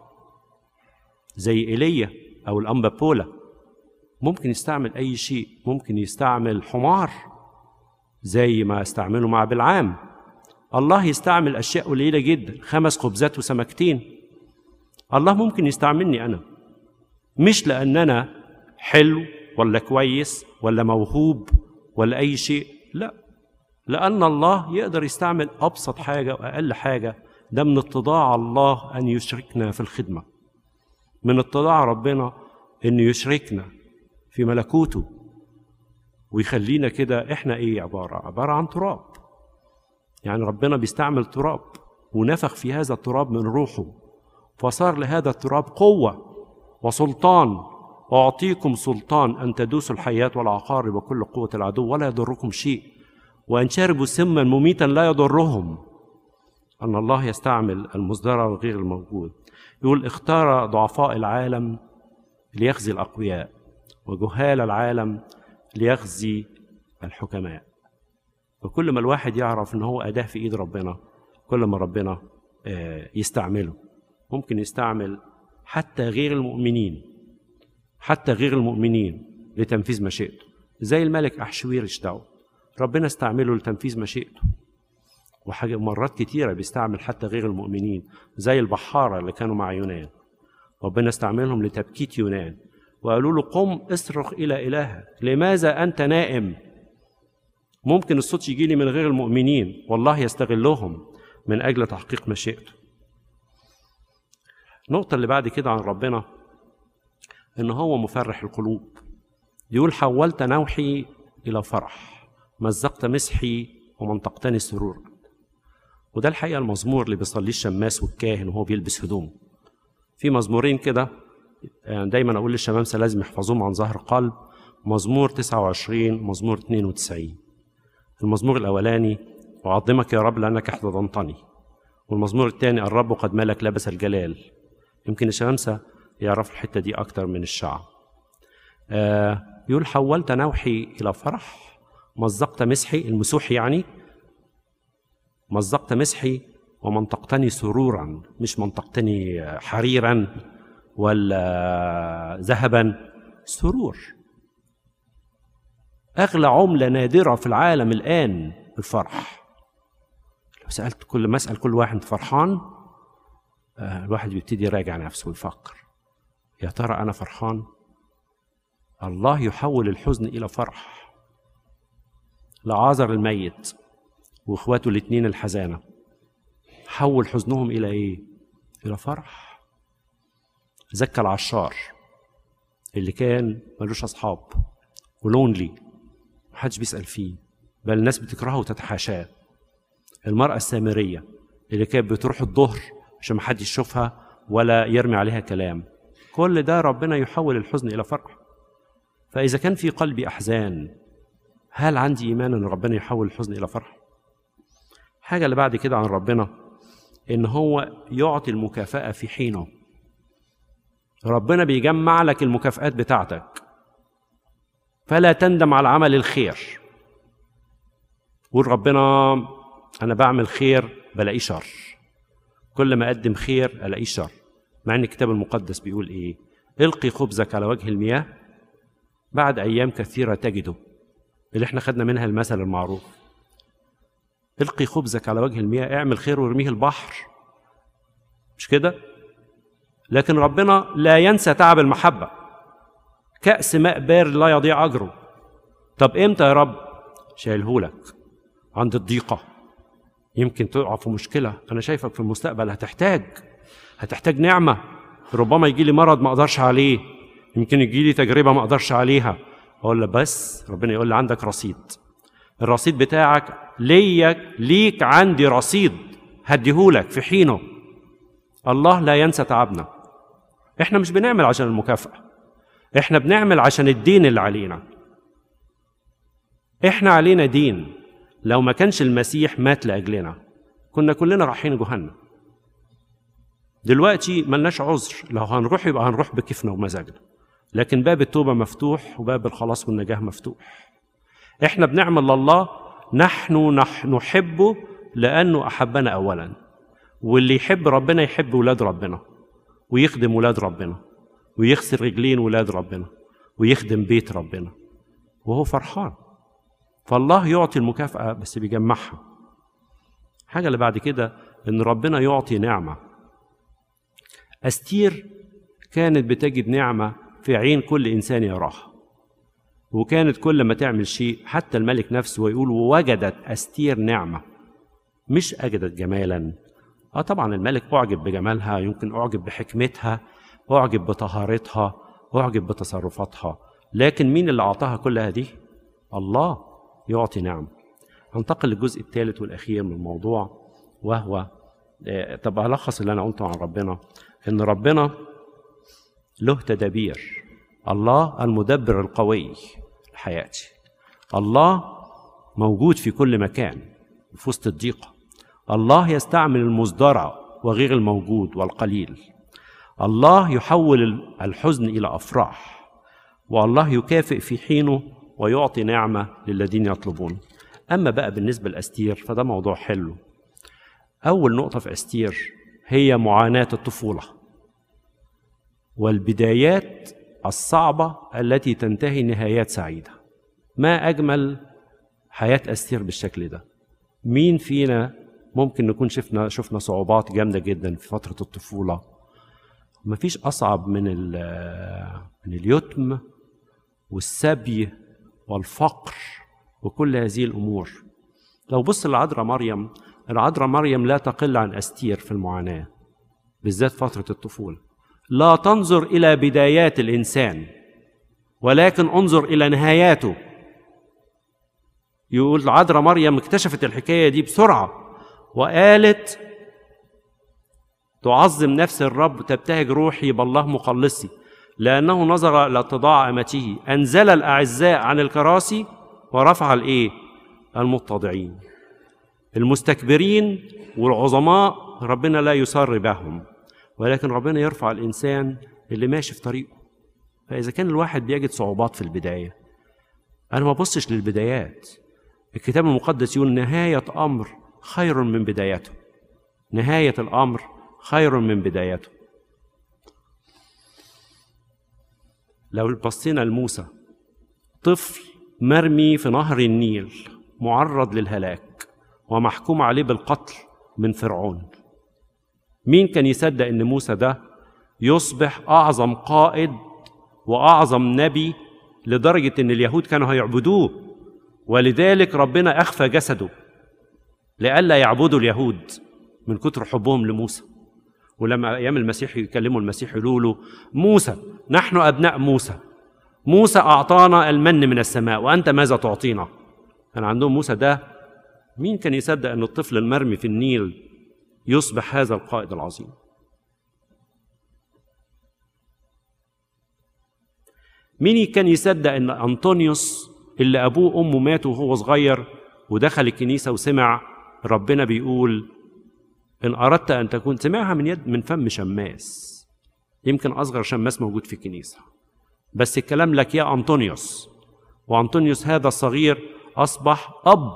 زي ايليا او الانبا بولا ممكن يستعمل اي شيء ممكن يستعمل حمار زي ما استعمله مع بالعام الله يستعمل اشياء قليله جدا خمس خبزات وسمكتين الله ممكن يستعملني انا مش لان انا حلو ولا كويس ولا موهوب ولا اي شيء لا لان الله يقدر يستعمل ابسط حاجه واقل حاجه ده من اتضاع الله ان يشركنا في الخدمه من اتضاع ربنا انه يشركنا في ملكوته ويخلينا كده احنا ايه عباره عباره عن تراب يعني ربنا بيستعمل تراب ونفخ في هذا التراب من روحه فصار لهذا التراب قوه وسلطان واعطيكم سلطان ان تدوسوا الحياه والعقارب وكل قوه العدو ولا يضركم شيء وان شربوا سما مميتا لا يضرهم ان الله يستعمل المصدر وغير الموجود يقول اختار ضعفاء العالم ليخزي الاقوياء وجهال العالم ليخزي الحكماء وكل ما الواحد يعرف ان هو اداه في ايد ربنا كل ما ربنا يستعمله ممكن يستعمل حتى غير المؤمنين حتى غير المؤمنين لتنفيذ مشيئته زي الملك احشويرش ده ربنا استعمله لتنفيذ مشيئته وحاجة مرات كتيرة بيستعمل حتى غير المؤمنين زي البحارة اللي كانوا مع يونان ربنا استعملهم لتبكيت يونان وقالوا له قم اصرخ إلى إلهك لماذا أنت نائم ممكن الصوت يجي لي من غير المؤمنين والله يستغلهم من أجل تحقيق مشيئته النقطة اللي بعد كده عن ربنا إن هو مفرح القلوب يقول حولت نوحي إلى فرح مزقت مسحي ومنطقتني سرورا وده الحقيقه المزمور اللي بيصليه الشماس والكاهن وهو بيلبس هدوم في مزمورين كده يعني دايما اقول للشمامسه لازم يحفظوهم عن ظهر قلب مزمور 29 مزمور 92 المزمور الاولاني اعظمك يا رب لانك احتضنتني والمزمور الثاني الرب قد ملك لبس الجلال يمكن الشمامسه يعرفوا الحته دي اكتر من الشعب آه يقول حولت نوحي الى فرح مزقت مسحي المسوح يعني مزقت مسحي ومنطقتني سرورا مش منطقتني حريرا ولا ذهبا سرور اغلى عمله نادره في العالم الان الفرح لو سالت كل ما اسال كل واحد فرحان الواحد بيبتدي يراجع نفسه ويفكر يا ترى انا فرحان الله يحول الحزن الى فرح لعازر الميت واخواته الاثنين الحزانه حول حزنهم الى ايه الى فرح زكى العشار اللي كان ملوش اصحاب ولونلي محدش بيسال فيه بل الناس بتكرهه وتتحاشاه المراه السامريه اللي كانت بتروح الظهر عشان محدش يشوفها ولا يرمي عليها كلام كل ده ربنا يحول الحزن الى فرح فاذا كان في قلبي احزان هل عندي ايمان ان ربنا يحول الحزن الى فرح حاجه اللي بعد كده عن ربنا ان هو يعطي المكافاه في حينه ربنا بيجمع لك المكافآت بتاعتك فلا تندم على عمل الخير قول ربنا انا بعمل خير بلاقيه شر كل ما اقدم خير الاقيه شر مع ان الكتاب المقدس بيقول ايه القي خبزك على وجه المياه بعد ايام كثيره تجده اللي احنا خدنا منها المثل المعروف القي خبزك على وجه المياه اعمل خير وارميه البحر مش كده لكن ربنا لا ينسى تعب المحبه كأس ماء بار لا يضيع أجره طب إمتى يا رب شايلهولك عند الضيقة يمكن تقع في مشكلة أنا شايفك في المستقبل هتحتاج هتحتاج نعمة ربما يجي لي مرض ما أقدرش عليه يمكن يجي لي تجربة ما أقدرش عليها أقول له بس ربنا يقول لي عندك رصيد الرصيد بتاعك ليك ليك عندي رصيد هديهولك في حينه الله لا ينسى تعبنا احنا مش بنعمل عشان المكافأة احنا بنعمل عشان الدين اللي علينا احنا علينا دين لو ما كانش المسيح مات لاجلنا كنا كلنا رايحين جهنم دلوقتي ملناش عذر لو هنروح يبقى هنروح بكيفنا ومزاجنا لكن باب التوبه مفتوح وباب الخلاص والنجاه مفتوح احنا بنعمل لله نحن نح نحبه لانه احبنا اولا واللي يحب ربنا يحب ولاد ربنا ويخدم ولاد ربنا ويغسل رجلين ولاد ربنا ويخدم بيت ربنا وهو فرحان فالله يعطي المكافأة بس بيجمعها حاجة اللي بعد كده إن ربنا يعطي نعمة أستير كانت بتجد نعمة في عين كل إنسان يراها وكانت كل ما تعمل شيء حتى الملك نفسه ويقول ووجدت أستير نعمة مش أجدت جمالا اه طبعا الملك أعجب بجمالها يمكن أعجب بحكمتها أعجب بطهارتها أعجب بتصرفاتها لكن مين اللي أعطاها كل هذه؟ الله يعطي نعم هنتقل للجزء الثالث والأخير من الموضوع وهو آه، طب ألخص اللي أنا قلته عن ربنا إن ربنا له تدابير الله المدبر القوي لحياتي الله موجود في كل مكان في وسط الضيقة الله يستعمل المزدرع وغير الموجود والقليل الله يحول الحزن الى افراح والله يكافئ في حينه ويعطي نعمه للذين يطلبون اما بقى بالنسبه لاستير فده موضوع حلو اول نقطه في استير هي معاناه الطفوله والبدايات الصعبه التي تنتهي نهايات سعيده ما اجمل حياه استير بالشكل ده مين فينا ممكن نكون شفنا شفنا صعوبات جامده جدا في فتره الطفوله مفيش اصعب من من اليتم والسبي والفقر وكل هذه الامور لو بص لعذراء مريم العذراء مريم لا تقل عن استير في المعاناه بالذات فتره الطفوله لا تنظر الى بدايات الانسان ولكن انظر الى نهاياته يقول عذراء مريم اكتشفت الحكايه دي بسرعه وقالت تعظم نفس الرب تبتهج روحي بالله مخلصي لأنه نظر إلى اتضاع أمته أنزل الأعزاء عن الكراسي ورفع الإيه؟ المتضعين المستكبرين والعظماء ربنا لا يسر بهم ولكن ربنا يرفع الإنسان اللي ماشي في طريقه فإذا كان الواحد بيجد صعوبات في البداية أنا ما بصش للبدايات الكتاب المقدس يقول نهاية أمر خير من بدايته نهاية الأمر خير من بدايته لو بصينا لموسى طفل مرمي في نهر النيل معرض للهلاك ومحكوم عليه بالقتل من فرعون مين كان يصدق ان موسى ده يصبح اعظم قائد واعظم نبي لدرجة إن اليهود كانوا هيعبدوه ولذلك ربنا أخفى جسده لئلا يعبدوا اليهود من كتر حبهم لموسى ولما أيام المسيح يكلموا المسيح يقولوا له موسى نحن أبناء موسى موسى أعطانا المن من السماء وأنت ماذا تعطينا كان عندهم موسى ده مين كان يصدق أن الطفل المرمي في النيل يصبح هذا القائد العظيم مين كان يصدق ان انطونيوس اللي ابوه وامه ماتوا وهو صغير ودخل الكنيسه وسمع ربنا بيقول ان اردت ان تكون سمعها من يد من فم شماس يمكن اصغر شماس موجود في الكنيسه بس الكلام لك يا انطونيوس وانطونيوس هذا الصغير اصبح اب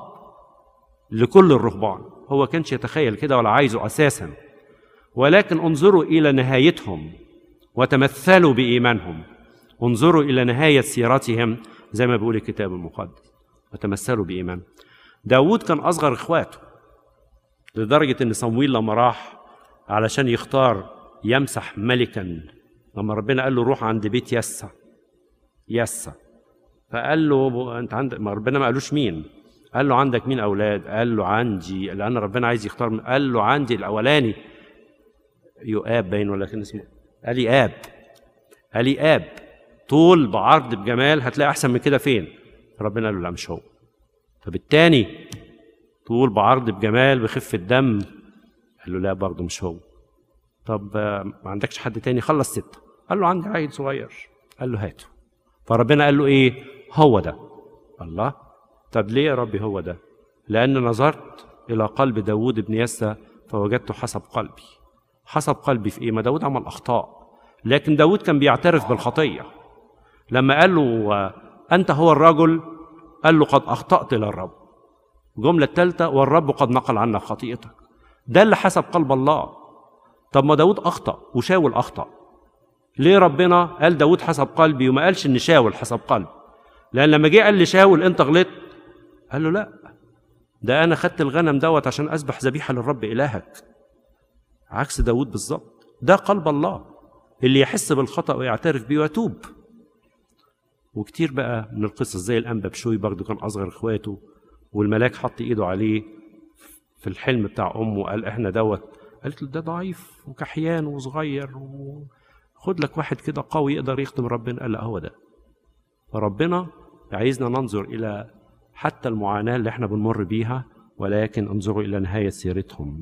لكل الرهبان هو كانش يتخيل كده ولا عايزه اساسا ولكن انظروا الى نهايتهم وتمثلوا بايمانهم انظروا الى نهايه سيرتهم زي ما بيقول الكتاب المقدس وتمثلوا بايمان داود كان اصغر اخواته لدرجه ان صمويل لما راح علشان يختار يمسح ملكا لما ربنا قال له روح عند بيت يسا يسا فقال له انت عندك ما ربنا ما قالوش مين قال له عندك مين اولاد قال له عندي لان ربنا عايز يختار قال له عندي الاولاني يؤاب باين ولا كان اسمه قال لي اب قال لي اب طول بعرض بجمال هتلاقي احسن من كده فين ربنا قال له لا مش هو طب التاني طول بعرض بجمال بخفة دم قال له لا برضه مش هو طب ما عندكش حد تاني خلص ستة قال له عندي عيل صغير قال له هاته فربنا قال له ايه هو ده الله طب ليه يا ربي هو ده لأن نظرت إلى قلب داود بن يسى فوجدته حسب قلبي حسب قلبي في إيه ما داود عمل أخطاء لكن داود كان بيعترف بالخطية لما قال له أنت هو الرجل قال له قد أخطأت للرب الجملة الثالثة والرب قد نقل عنك خطيئتك ده اللي حسب قلب الله طب ما داود أخطأ وشاول أخطأ ليه ربنا قال داود حسب قلبي وما قالش إن شاول حسب قلبي لأن لما جه قال لشاول أنت غلطت قال له لا ده أنا خدت الغنم دوت عشان أذبح ذبيحة للرب إلهك عكس داود بالظبط ده قلب الله اللي يحس بالخطأ ويعترف بيه ويتوب وكتير بقى من القصص زي الأنبا بشوي برضه كان أصغر إخواته والملاك حط إيده عليه في الحلم بتاع أمه قال إحنا دوت قالت له ده ضعيف وكحيان وصغير خد لك واحد كده قوي يقدر يخدم ربنا قال لا هو ده فربنا عايزنا ننظر إلى حتى المعاناة اللي احنا بنمر بيها ولكن انظروا إلى نهاية سيرتهم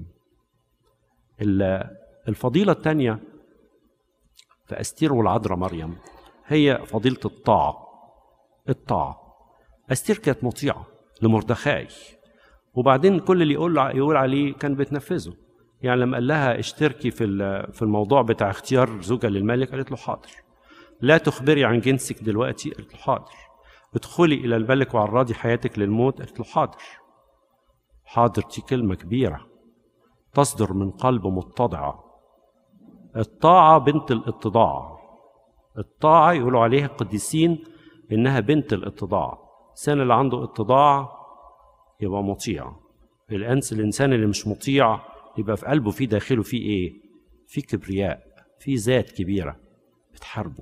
الفضيلة الثانية في أستير والعذراء مريم هي فضيلة الطاعة الطاعة أستير كانت مطيعة لمردخاي وبعدين كل اللي يقول يقول عليه كان بتنفذه يعني لما قال لها اشتركي في في الموضوع بتاع اختيار زوجة للملك قالت له حاضر لا تخبري عن جنسك دلوقتي قالت له حاضر ادخلي إلى الملك وعرضي حياتك للموت قالت له حاضر حاضر دي كلمة كبيرة تصدر من قلب متضعة الطاعة بنت الاتضاع الطاعة يقولوا عليها القديسين إنها بنت الاتضاع الإنسان اللي عنده اتضاع يبقى مطيع الأنس الإنسان اللي مش مطيع يبقى في قلبه في داخله في إيه؟ في كبرياء في ذات كبيرة بتحاربه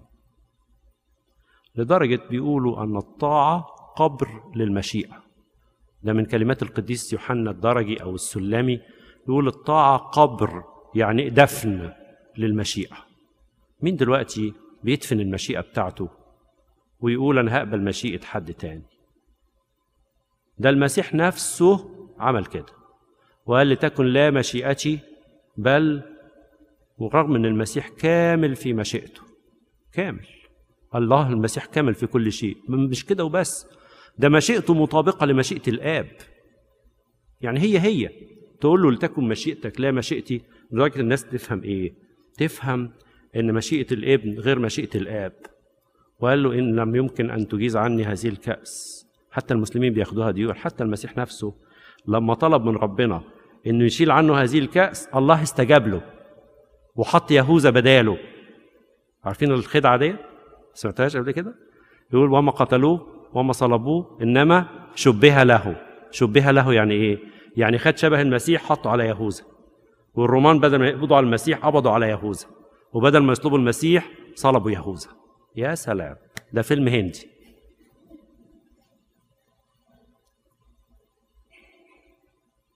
لدرجة بيقولوا أن الطاعة قبر للمشيئة ده من كلمات القديس يوحنا الدرجي أو السلمي يقول الطاعة قبر يعني دفن للمشيئة مين دلوقتي بيدفن المشيئة بتاعته ويقول أنا هقبل مشيئة حد تاني ده المسيح نفسه عمل كده وقال لتكن لا مشيئتي بل ورغم ان المسيح كامل في مشيئته كامل الله المسيح كامل في كل شيء مش كده وبس ده مشيئته مطابقة لمشيئة الآب يعني هي هي تقول له لتكن مشيئتك لا مشيئتي لدرجة الناس تفهم إيه تفهم إن مشيئة الابن غير مشيئة الآب وقال له إن لم يمكن أن تجيز عني هذه الكأس حتى المسلمين بياخدوها ديون حتى المسيح نفسه لما طلب من ربنا إنه يشيل عنه هذه الكأس الله استجاب له وحط يهوذا بداله عارفين الخدعة دي؟ سمعتهاش قبل كده؟ يقول وما قتلوه وما صلبوه إنما شبه له شبه له يعني إيه؟ يعني خد شبه المسيح حطه على يهوذا والرومان بدل ما يقبضوا على المسيح قبضوا على يهوذا وبدل ما يصلبوا المسيح صلبوا يهوذا يا سلام ده فيلم هندي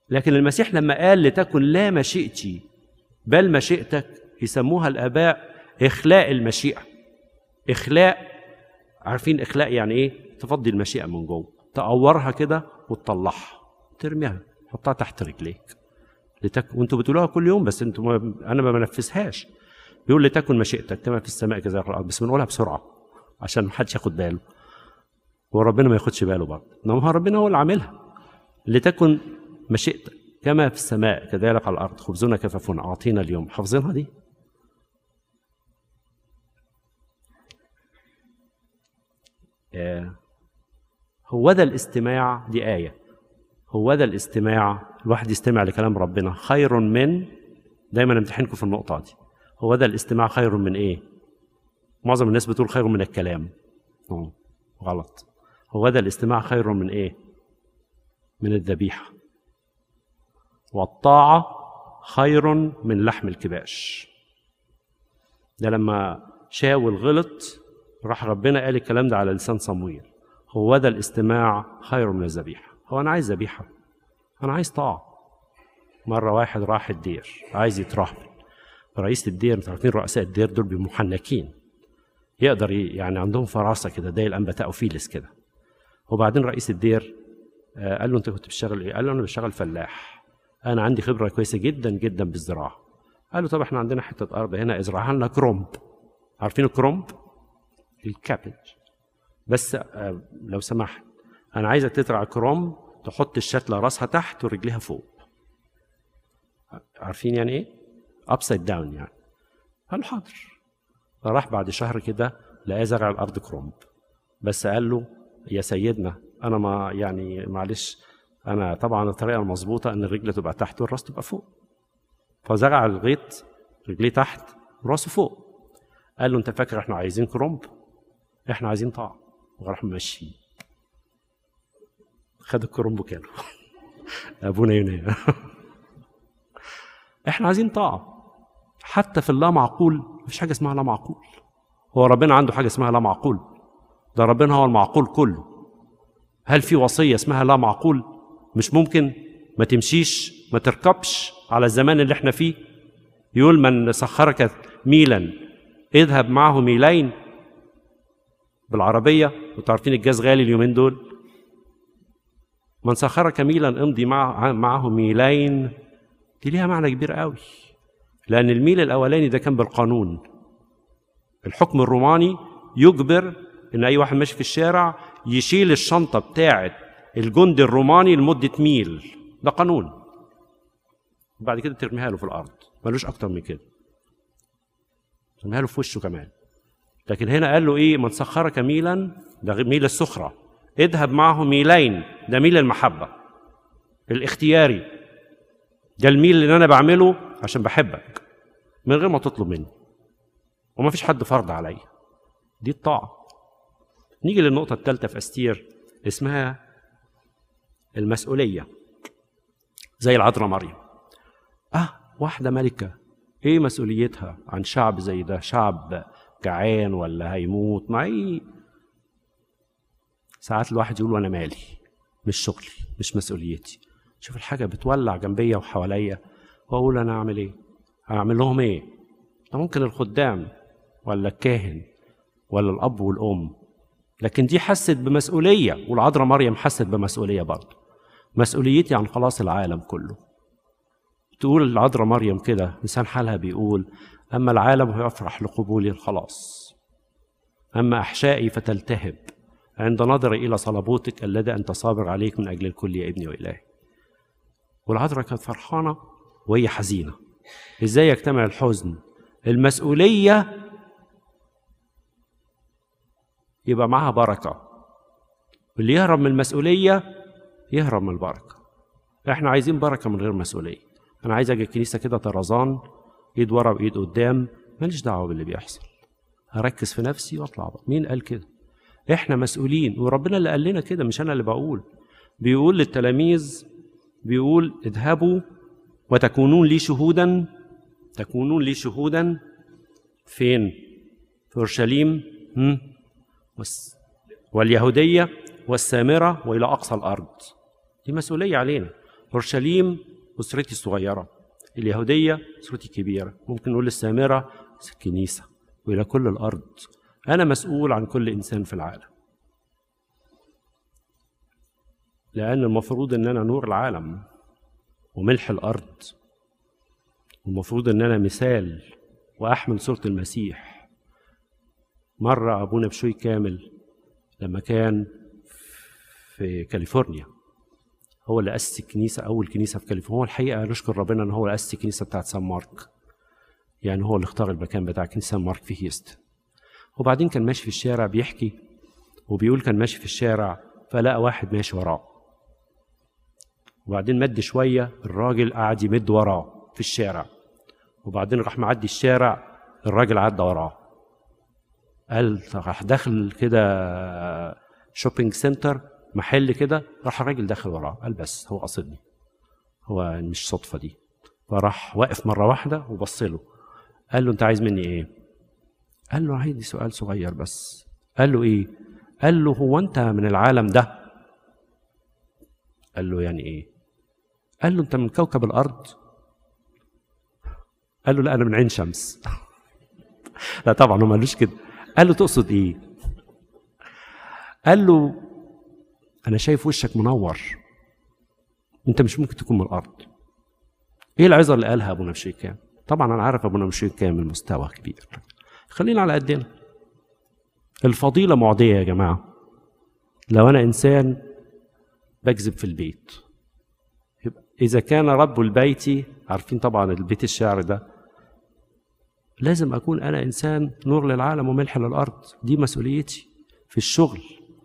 لكن المسيح لما قال لتكن لا مشيئتي بل مشيئتك يسموها الآباء إخلاء المشيئة إخلاء عارفين إخلاء يعني إيه؟ تفضي المشيئة من جوه تقورها كده وتطلعها ترميها حطها تحت رجليك لتك... وانتوا بتقولوها كل يوم بس انتوا ما... انا ما بنفذهاش بيقول لتكن مشيئتك كما في السماء كذلك في الارض بس بنقولها بسرعه عشان ما حدش ياخد باله وربنا ما ياخدش باله برضه انما هو ربنا هو اللي عاملها لتكن مشيئتك كما في السماء كذلك على الارض خبزنا كفافنا اعطينا اليوم حافظينها دي آه. هو ده الاستماع دي آية هو ده الاستماع الواحد يستمع لكلام ربنا خير من دايما امتحنكم في النقطة دي هو ده الاستماع خير من ايه معظم الناس بتقول خير من الكلام أوه. غلط هو ده الاستماع خير من ايه من الذبيحة والطاعة خير من لحم الكباش ده لما شاول غلط راح ربنا قال الكلام ده على لسان صمويل هو ده الاستماع خير من الذبيحة هو أنا عايز ذبيحة أنا عايز طاعة مرة واحد راح الدير عايز يترهبن رئيس الدير انتوا عارفين رؤساء الدير دول بيبقوا محنكين يقدر يعني عندهم فراسة كده زي الأنبتاء وفيلس كده وبعدين رئيس الدير قال له أنت كنت بتشتغل إيه؟ قال له أنا بشتغل فلاح أنا عندي خبرة كويسة جدا جدا بالزراعة قال له طب احنا عندنا حتة أرض هنا ازرعها لنا كرومب عارفين الكرومب؟ الكابج بس لو سمحت انا عايزك تزرع كروم تحط الشتله راسها تحت ورجليها فوق عارفين يعني ايه ابسايد داون يعني قال له حاضر فراح بعد شهر كده لقاه زرع الارض كرومب بس قال له يا سيدنا انا ما يعني معلش انا طبعا الطريقه المظبوطه ان الرجل تبقى تحت والراس تبقى فوق فزرع الغيط رجليه تحت وراسه فوق قال له انت فاكر احنا عايزين كرومب احنا عايزين طاعه وراح ماشي خد الكرومب كانه ابونا يونان احنا عايزين طاعه حتى في اللا معقول مفيش حاجه اسمها لا معقول هو ربنا عنده حاجه اسمها لا معقول ده ربنا هو المعقول كله هل في وصيه اسمها لا معقول مش ممكن ما تمشيش ما تركبش على الزمان اللي احنا فيه يقول من سخرك ميلا اذهب معه ميلين بالعربيه وانتوا عارفين الجاز غالي اليومين دول من سخرك ميلا امضي مع معه ميلين دي ليها معنى كبير قوي لان الميل الاولاني ده كان بالقانون الحكم الروماني يجبر ان اي واحد ماشي في الشارع يشيل الشنطه بتاعه الجندي الروماني لمده ميل ده قانون بعد كده ترميها له في الارض ملوش اكتر من كده ترميها له في وشه كمان لكن هنا قال له ايه من سخرك ميلا ده ميل السخره اذهب معه ميلين ده ميل المحبه الاختياري ده الميل اللي انا بعمله عشان بحبك من غير ما تطلب مني وما فيش حد فرض عليا دي الطاعه نيجي للنقطه الثالثه في استير اسمها المسؤوليه زي العذراء مريم اه واحده ملكه ايه مسؤوليتها عن شعب زي ده شعب جعان ولا هيموت ما ايه ساعات الواحد يقول وانا مالي مش شغلي مش مسؤوليتي شوف الحاجه بتولع جنبيا وحواليا واقول انا اعمل ايه اعمل لهم ايه ده ممكن الخدام ولا الكاهن ولا الاب والام لكن دي حست بمسؤوليه والعذراء مريم حست بمسؤوليه برضه مسؤوليتي عن خلاص العالم كله تقول العذراء مريم كده لسان حالها بيقول اما العالم فيفرح لقبولي الخلاص اما احشائي فتلتهب عند نظري الى صلبوتك الذي انت صابر عليك من اجل الكل يا ابني والهي والعذراء كانت فرحانه وهي حزينه ازاي يجتمع الحزن المسؤوليه يبقى معاها بركه واللي يهرب من المسؤوليه يهرب من البركه احنا عايزين بركه من غير مسؤوليه انا عايز اجي الكنيسه كده طرزان ايد ورا وايد قدام ماليش دعوه باللي بيحصل هركز في نفسي واطلع بقى. مين قال كده احنا مسؤولين وربنا اللي قال لنا كده مش انا اللي بقول بيقول للتلاميذ بيقول اذهبوا وتكونون لي شهودا تكونون لي شهودا فين في اورشليم واليهوديه والسامره والى اقصى الارض دي مسؤوليه علينا اورشليم اسرتي الصغيره اليهوديه اسرتي الكبيره ممكن نقول السامره الكنيسه والى كل الارض انا مسؤول عن كل انسان في العالم لان المفروض ان انا نور العالم وملح الارض والمفروض ان انا مثال واحمل صوره المسيح مره ابونا بشوي كامل لما كان في كاليفورنيا هو اللي اسس الكنيسه اول كنيسه في كاليفورنيا هو الحقيقه نشكر ربنا ان هو اللي اسس الكنيسه بتاعت سان مارك يعني هو اللي اختار المكان بتاع كنيسه سان مارك في هيستن وبعدين كان ماشي في الشارع بيحكي وبيقول كان ماشي في الشارع فلقى واحد ماشي وراه وبعدين مد شويه الراجل قعد يمد وراه في الشارع وبعدين راح معدي الشارع الراجل عدى وراه قال راح داخل كده شوبينج سنتر محل كده راح الراجل داخل وراه قال بس هو قصدني هو مش صدفه دي فراح واقف مره واحده وبص له قال له انت عايز مني ايه قال له عندي سؤال صغير بس قال له ايه قال له هو انت من العالم ده قال له يعني ايه قال له انت من كوكب الارض قال له لا انا من عين شمس لا طبعا هو ما قالوش كده قال له تقصد ايه قال له انا شايف وشك منور انت مش ممكن تكون من الارض ايه العظه اللي قالها ابونا بشير كام طبعا انا عارف ابونا بشير كام المستوى كبير خلينا على قدنا الفضيله معديه يا جماعه لو انا انسان بكذب في البيت يبقى اذا كان رب البيت عارفين طبعا البيت الشعر ده لازم اكون انا انسان نور للعالم وملح للارض دي مسؤوليتي في الشغل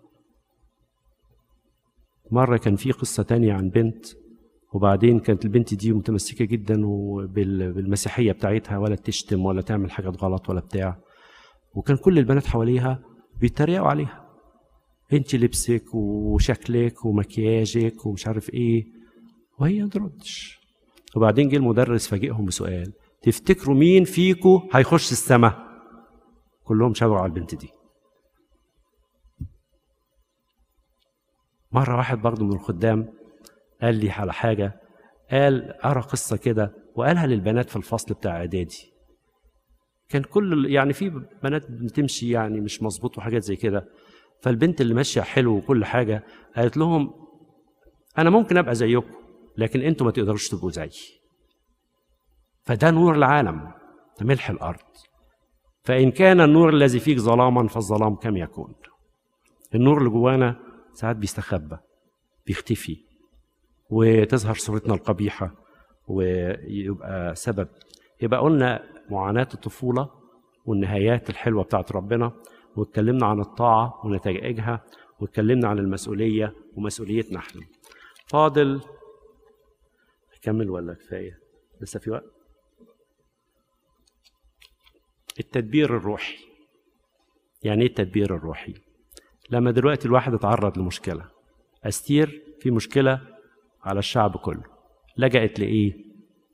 مرة كان في قصة تانية عن بنت وبعدين كانت البنت دي متمسكة جدا بالمسيحية بتاعتها ولا تشتم ولا تعمل حاجات غلط ولا بتاع وكان كل البنات حواليها بيتريقوا عليها انت لبسك وشكلك ومكياجك ومش عارف ايه وهي ما تردش وبعدين جه المدرس فاجئهم بسؤال تفتكروا مين فيكو هيخش السماء كلهم شاوروا على البنت دي مرة واحد برضه من الخدام قال لي على حاجة قال أرى قصة كده وقالها للبنات في الفصل بتاع إعدادي كان كل يعني في بنات بتمشي يعني مش مظبوط وحاجات زي كده فالبنت اللي ماشية حلو وكل حاجة قالت لهم أنا ممكن أبقى زيكم لكن أنتوا ما تقدروش تبقوا زيي فده نور العالم ده ملح الأرض فإن كان النور الذي فيك ظلاما فالظلام كم يكون النور اللي جوانا ساعات بيستخبى بيختفي وتظهر صورتنا القبيحة ويبقى سبب يبقى قلنا معاناة الطفولة والنهايات الحلوة بتاعت ربنا واتكلمنا عن الطاعة ونتائجها واتكلمنا عن المسؤولية ومسؤوليتنا احنا فاضل أكمل ولا كفاية لسه في وقت التدبير الروحي يعني ايه التدبير الروحي لما دلوقتي الواحد اتعرض لمشكلة أستير في مشكلة على الشعب كله لجأت لإيه؟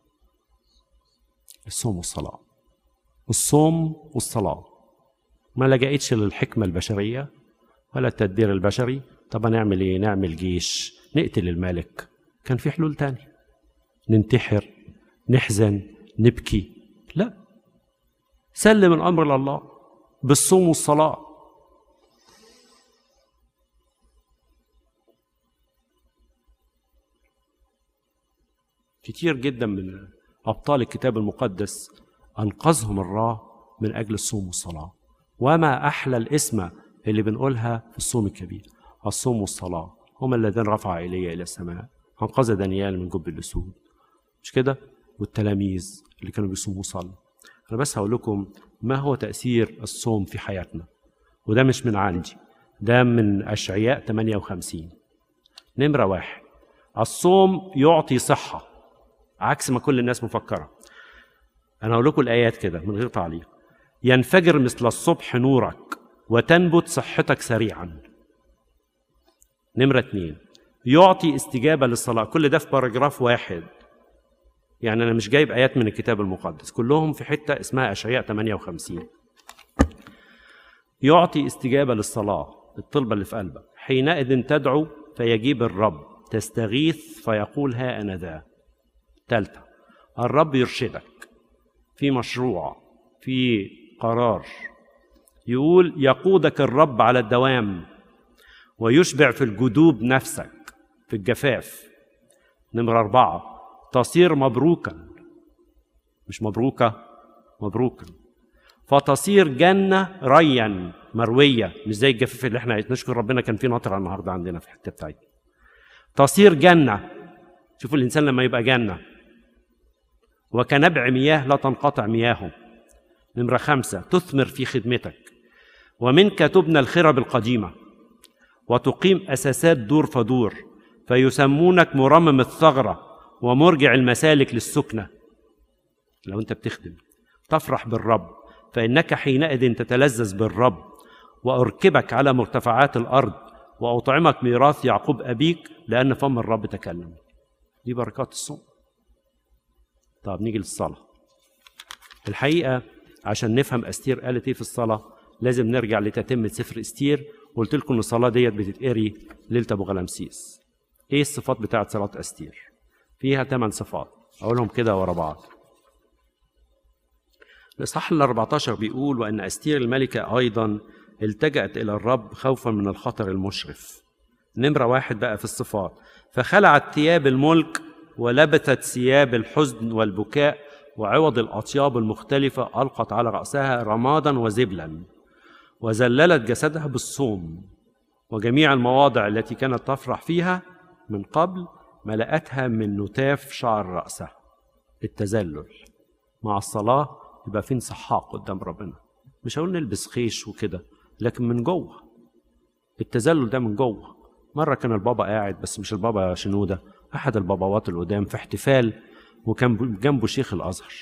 الصوم والصلاة الصوم والصلاة ما لجأتش للحكمة البشرية ولا التدبير البشري طب نعمل ايه نعمل جيش نقتل الملك كان في حلول تانية ننتحر نحزن نبكي لا سلم الأمر لله بالصوم والصلاة كتير جدا من أبطال الكتاب المقدس أنقذهم الله من أجل الصوم والصلاة وما أحلى الاسم اللي بنقولها في الصوم الكبير الصوم والصلاة هما الذين رفع إلي إلى السماء أنقذ دانيال من جب الأسود مش كده والتلاميذ اللي كانوا بيصوموا وصلوا أنا بس هقول لكم ما هو تأثير الصوم في حياتنا وده مش من عندي ده من أشعياء 58 نمرة واحد الصوم يعطي صحة عكس ما كل الناس مفكرة أنا هقول لكم الآيات كده من غير تعليق ينفجر مثل الصبح نورك وتنبت صحتك سريعا نمرة اتنين يعطي استجابة للصلاة كل ده في باراجراف واحد يعني أنا مش جايب آيات من الكتاب المقدس كلهم في حتة اسمها أشعياء 58 يعطي استجابة للصلاة الطلبة اللي في قلبك حينئذ تدعو فيجيب الرب تستغيث فيقول ها أنا ذا ثالثة الرب يرشدك في مشروع في قرار يقول يقودك الرب على الدوام ويشبع في الجدوب نفسك في الجفاف نمرة أربعة تصير مبروكا مش مبروكة مبروكا فتصير جنة ريا مروية مش زي الجفاف اللي احنا نشكر ربنا كان في نطرة النهاردة عندنا في الحتة بتاعتنا تصير جنة شوفوا الإنسان لما يبقى جنة وكنبع مياه لا تنقطع مياهه نمرة خمسة تثمر في خدمتك ومنك تبنى الخرب القديمة وتقيم أساسات دور فدور فيسمونك مرمم الثغرة ومرجع المسالك للسكنة لو أنت بتخدم تفرح بالرب فإنك حينئذ تتلذذ بالرب وأركبك على مرتفعات الأرض وأطعمك ميراث يعقوب أبيك لأن فم الرب تكلم دي بركات الصوم طب نيجي للصلاة الحقيقة عشان نفهم أستير قالت إيه في الصلاة لازم نرجع لتتمة سفر أستير وقلت لكم إن الصلاة ديت بتتقري ليلة أبو غلامسيس إيه الصفات بتاعة صلاة أستير فيها ثمان صفات أقولهم كده ورا بعض الإصحاح ال 14 بيقول وأن أستير الملكة أيضا التجأت إلى الرب خوفا من الخطر المشرف نمرة واحد بقى في الصفات فخلعت ثياب الملك ولبثت ثياب الحزن والبكاء وعوض الأطياب المختلفة ألقت على رأسها رمادا وزبلا وزللت جسدها بالصوم وجميع المواضع التي كانت تفرح فيها من قبل ملأتها من نتاف شعر رأسها التذلل مع الصلاة يبقى في انسحاق قدام ربنا مش هقول نلبس خيش وكده لكن من جوه التذلل ده من جوه مرة كان البابا قاعد بس مش البابا شنودة أحد الباباوات القدام في احتفال وكان جنبه شيخ الأزهر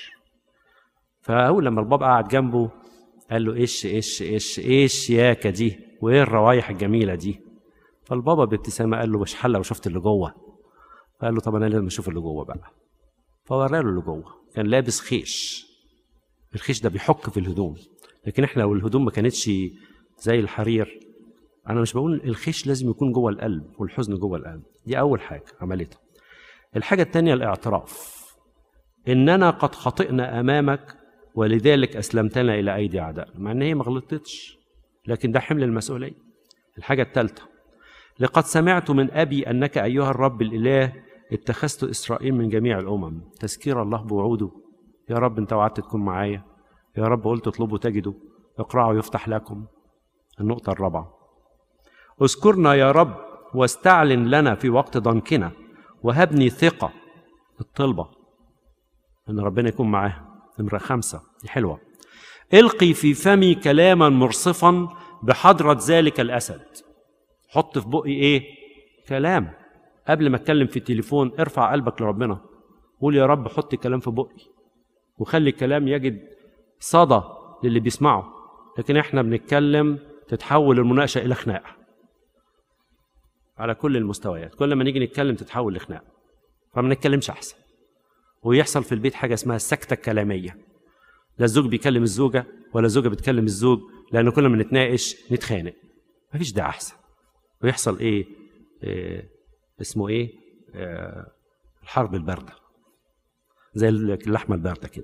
فأول لما البابا قعد جنبه قال له إيش إيش إيش إيش ياكا دي وإيه الروايح الجميلة دي فالبابا بابتسامة قال له مش حلة وشفت اللي جوه فقال له طب أنا لازم أشوف اللي جوه بقى فورى له اللي جوه كان لابس خيش الخيش ده بيحك في الهدوم لكن احنا لو الهدوم ما كانتش زي الحرير انا مش بقول الخيش لازم يكون جوه القلب والحزن جوه القلب دي اول حاجه عملتها الحاجه الثانيه الاعتراف اننا قد خطئنا امامك ولذلك اسلمتنا الى ايدي اعدائنا مع ان هي ما غلطتش لكن ده حمل المسؤوليه الحاجه الثالثه لقد سمعت من ابي انك ايها الرب الاله اتخذت اسرائيل من جميع الامم تذكير الله بوعوده يا رب انت وعدت تكون معايا يا رب قلت اطلبوا تجدوا اقرعوا يفتح لكم النقطة الرابعة اذكرنا يا رب واستعلن لنا في وقت ضنكنا وهبني ثقة الطلبة ان ربنا يكون معاها نمرة خمسة دي حلوة القي في فمي كلاما مرصفا بحضرة ذلك الأسد حط في بقي ايه كلام قبل ما اتكلم في التليفون ارفع قلبك لربنا قول يا رب حط كلام في بقي وخلي الكلام يجد صدى للي بيسمعه لكن احنا بنتكلم تتحول المناقشة إلى خناقة على كل المستويات كل ما نيجي نتكلم تتحول لخناقة فما نتكلمش أحسن ويحصل في البيت حاجة اسمها السكتة الكلامية لا الزوج بيكلم الزوجة ولا الزوجة بتكلم الزوج لأن كل ما نتناقش نتخانق مفيش ده أحسن ويحصل إيه, إيه اسمه إيه آه الحرب الباردة زي اللحمة الباردة كده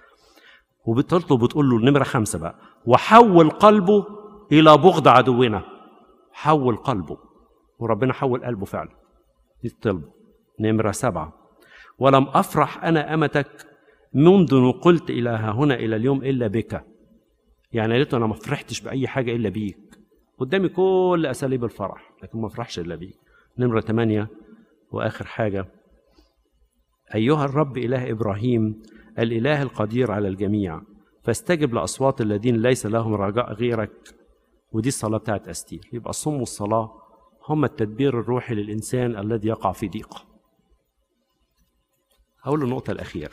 وبتطلب وتقول له النمرة خمسة بقى وحول قلبه إلى بغض عدونا حول قلبه وربنا حول قلبه فعلا دي الطلب نمرة سبعة ولم أفرح أنا أمتك منذ نقلت إلى ها هنا إلى اليوم إلا بك يعني قالت أنا ما فرحتش بأي حاجة إلا بيك قدامي كل أساليب الفرح لكن ما أفرحش إلا بيك نمرة ثمانية وآخر حاجة أيها الرب إله إبراهيم الإله القدير على الجميع فاستجب لأصوات الذين ليس لهم رجاء غيرك ودي الصلاة بتاعت أستير يبقى الصوم والصلاة هم التدبير الروحي للإنسان الذي يقع في ضيقة هقول النقطة الأخيرة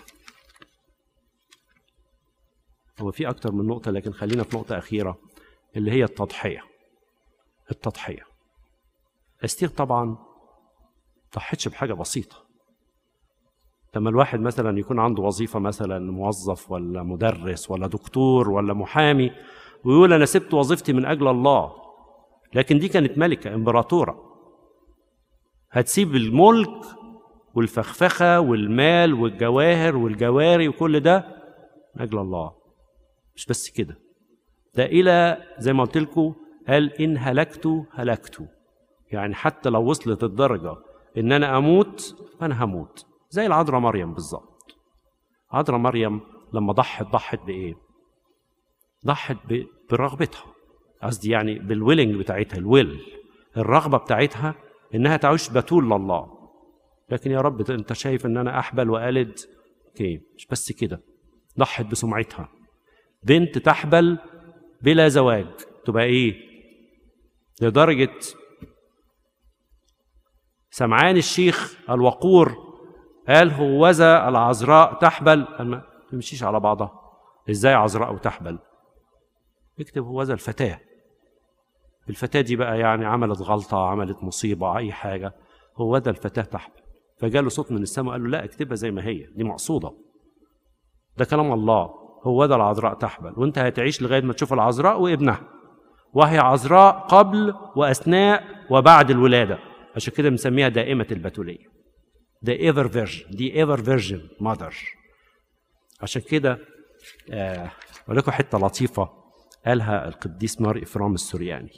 هو في أكتر من نقطة لكن خلينا في نقطة أخيرة اللي هي التضحية التضحية أستير طبعا ضحتش بحاجة بسيطة لما الواحد مثلا يكون عنده وظيفه مثلا موظف ولا مدرس ولا دكتور ولا محامي ويقول انا سبت وظيفتي من اجل الله لكن دي كانت ملكه امبراطوره هتسيب الملك والفخفخة والمال والجواهر والجواري وكل ده من أجل الله مش بس كده ده إلى زي ما قلت لكم قال إن هلكت هلكت يعني حتى لو وصلت الدرجة إن أنا أموت فأنا هموت زي العذراء مريم بالظبط عذراء مريم لما ضحت ضحت بإيه؟ ضحت ب- برغبتها قصدي يعني بالويلنج بتاعتها الويل الرغبة بتاعتها إنها تعيش بتول لله لكن يا رب أنت شايف إن أنا أحبل وألد أوكي مش بس كده ضحت بسمعتها بنت تحبل بلا زواج تبقى إيه؟ لدرجة سمعان الشيخ الوقور قال هوذا العذراء تحبل قال ما تمشيش على بعضها ازاي عذراء وتحبل اكتب هوذا الفتاة الفتاة دي بقى يعني عملت غلطة عملت مصيبة أي حاجة هوذا الفتاة تحبل فجاله صوت من السماء قال له لا اكتبها زي ما هي دي مقصودة ده كلام الله هوذا العذراء تحبل وانت هتعيش لغاية ما تشوف العذراء وابنها وهي عذراء قبل وأثناء وبعد الولادة عشان كده بنسميها دائمة البتولية the ever virgin دي ever virgin mother عشان كده آه، أقول لكم حتة لطيفة قالها القديس مار إفرام السورياني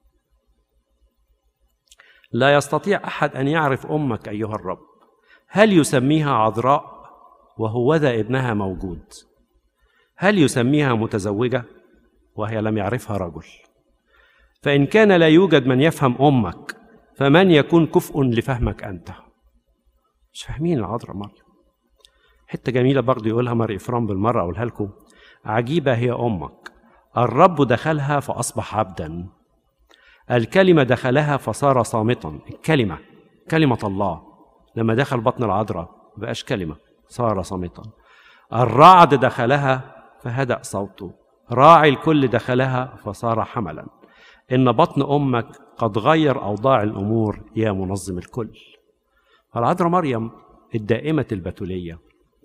لا يستطيع أحد أن يعرف أمك أيها الرب هل يسميها عذراء وهوذا ابنها موجود هل يسميها متزوجة وهي لم يعرفها رجل فإن كان لا يوجد من يفهم أمك فمن يكون كفء لفهمك أنت مش فاهمين العذراء مريم حتة جميلة برضه يقولها مار إفرام بالمرة أقولها لكم عجيبة هي أمك الرب دخلها فأصبح عبدا الكلمة دخلها فصار صامتا الكلمة كلمة الله لما دخل بطن العذراء بقاش كلمة صار صامتا الرعد دخلها فهدأ صوته راعي الكل دخلها فصار حملا إن بطن أمك قد غير أوضاع الأمور يا منظم الكل العذراء مريم الدائمة البتولية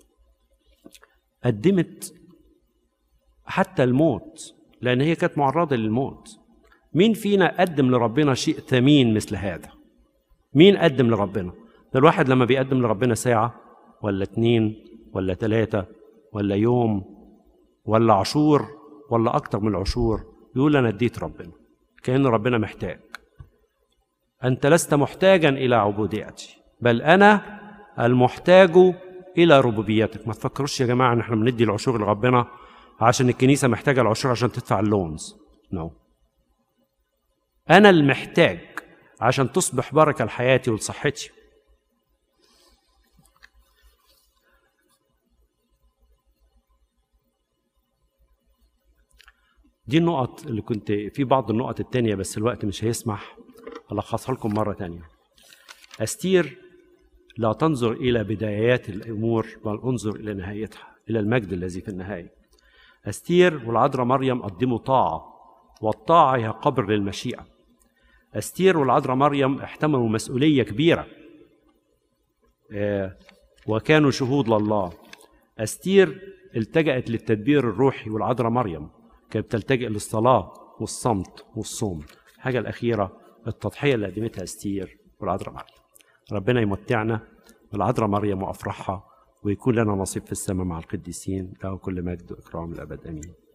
قدمت حتى الموت لأن هي كانت معرضة للموت مين فينا قدم لربنا شيء ثمين مثل هذا مين قدم لربنا ده الواحد لما بيقدم لربنا ساعة ولا اتنين ولا تلاتة ولا يوم ولا عشور ولا أكتر من العشور يقول أنا اديت ربنا كأن ربنا محتاج أنت لست محتاجا إلى عبوديتي بل أنا المحتاج إلى ربوبيتك ما تفكروش يا جماعة إن إحنا بندي العشور لربنا عشان الكنيسة محتاجة العشور عشان تدفع اللونز نو no. أنا المحتاج عشان تصبح بركة لحياتي ولصحتي دي النقط اللي كنت في بعض النقط التانية بس الوقت مش هيسمح ألخصها لكم مرة تانية أستير لا تنظر إلى بدايات الأمور بل انظر إلى نهايتها إلى المجد الذي في النهاية أستير والعذراء مريم قدموا طاعة والطاعة هي قبر للمشيئة أستير والعذراء مريم احتملوا مسؤولية كبيرة آه، وكانوا شهود لله أستير التجأت للتدبير الروحي والعذراء مريم كانت تلتجئ للصلاة والصمت والصوم الحاجة الأخيرة التضحية اللي قدمتها أستير والعذراء مريم ربنا يمتعنا بالعذراء مريم وأفرحها ويكون لنا نصيب في السماء مع القديسين له كل مجد وإكرام الأبد آمين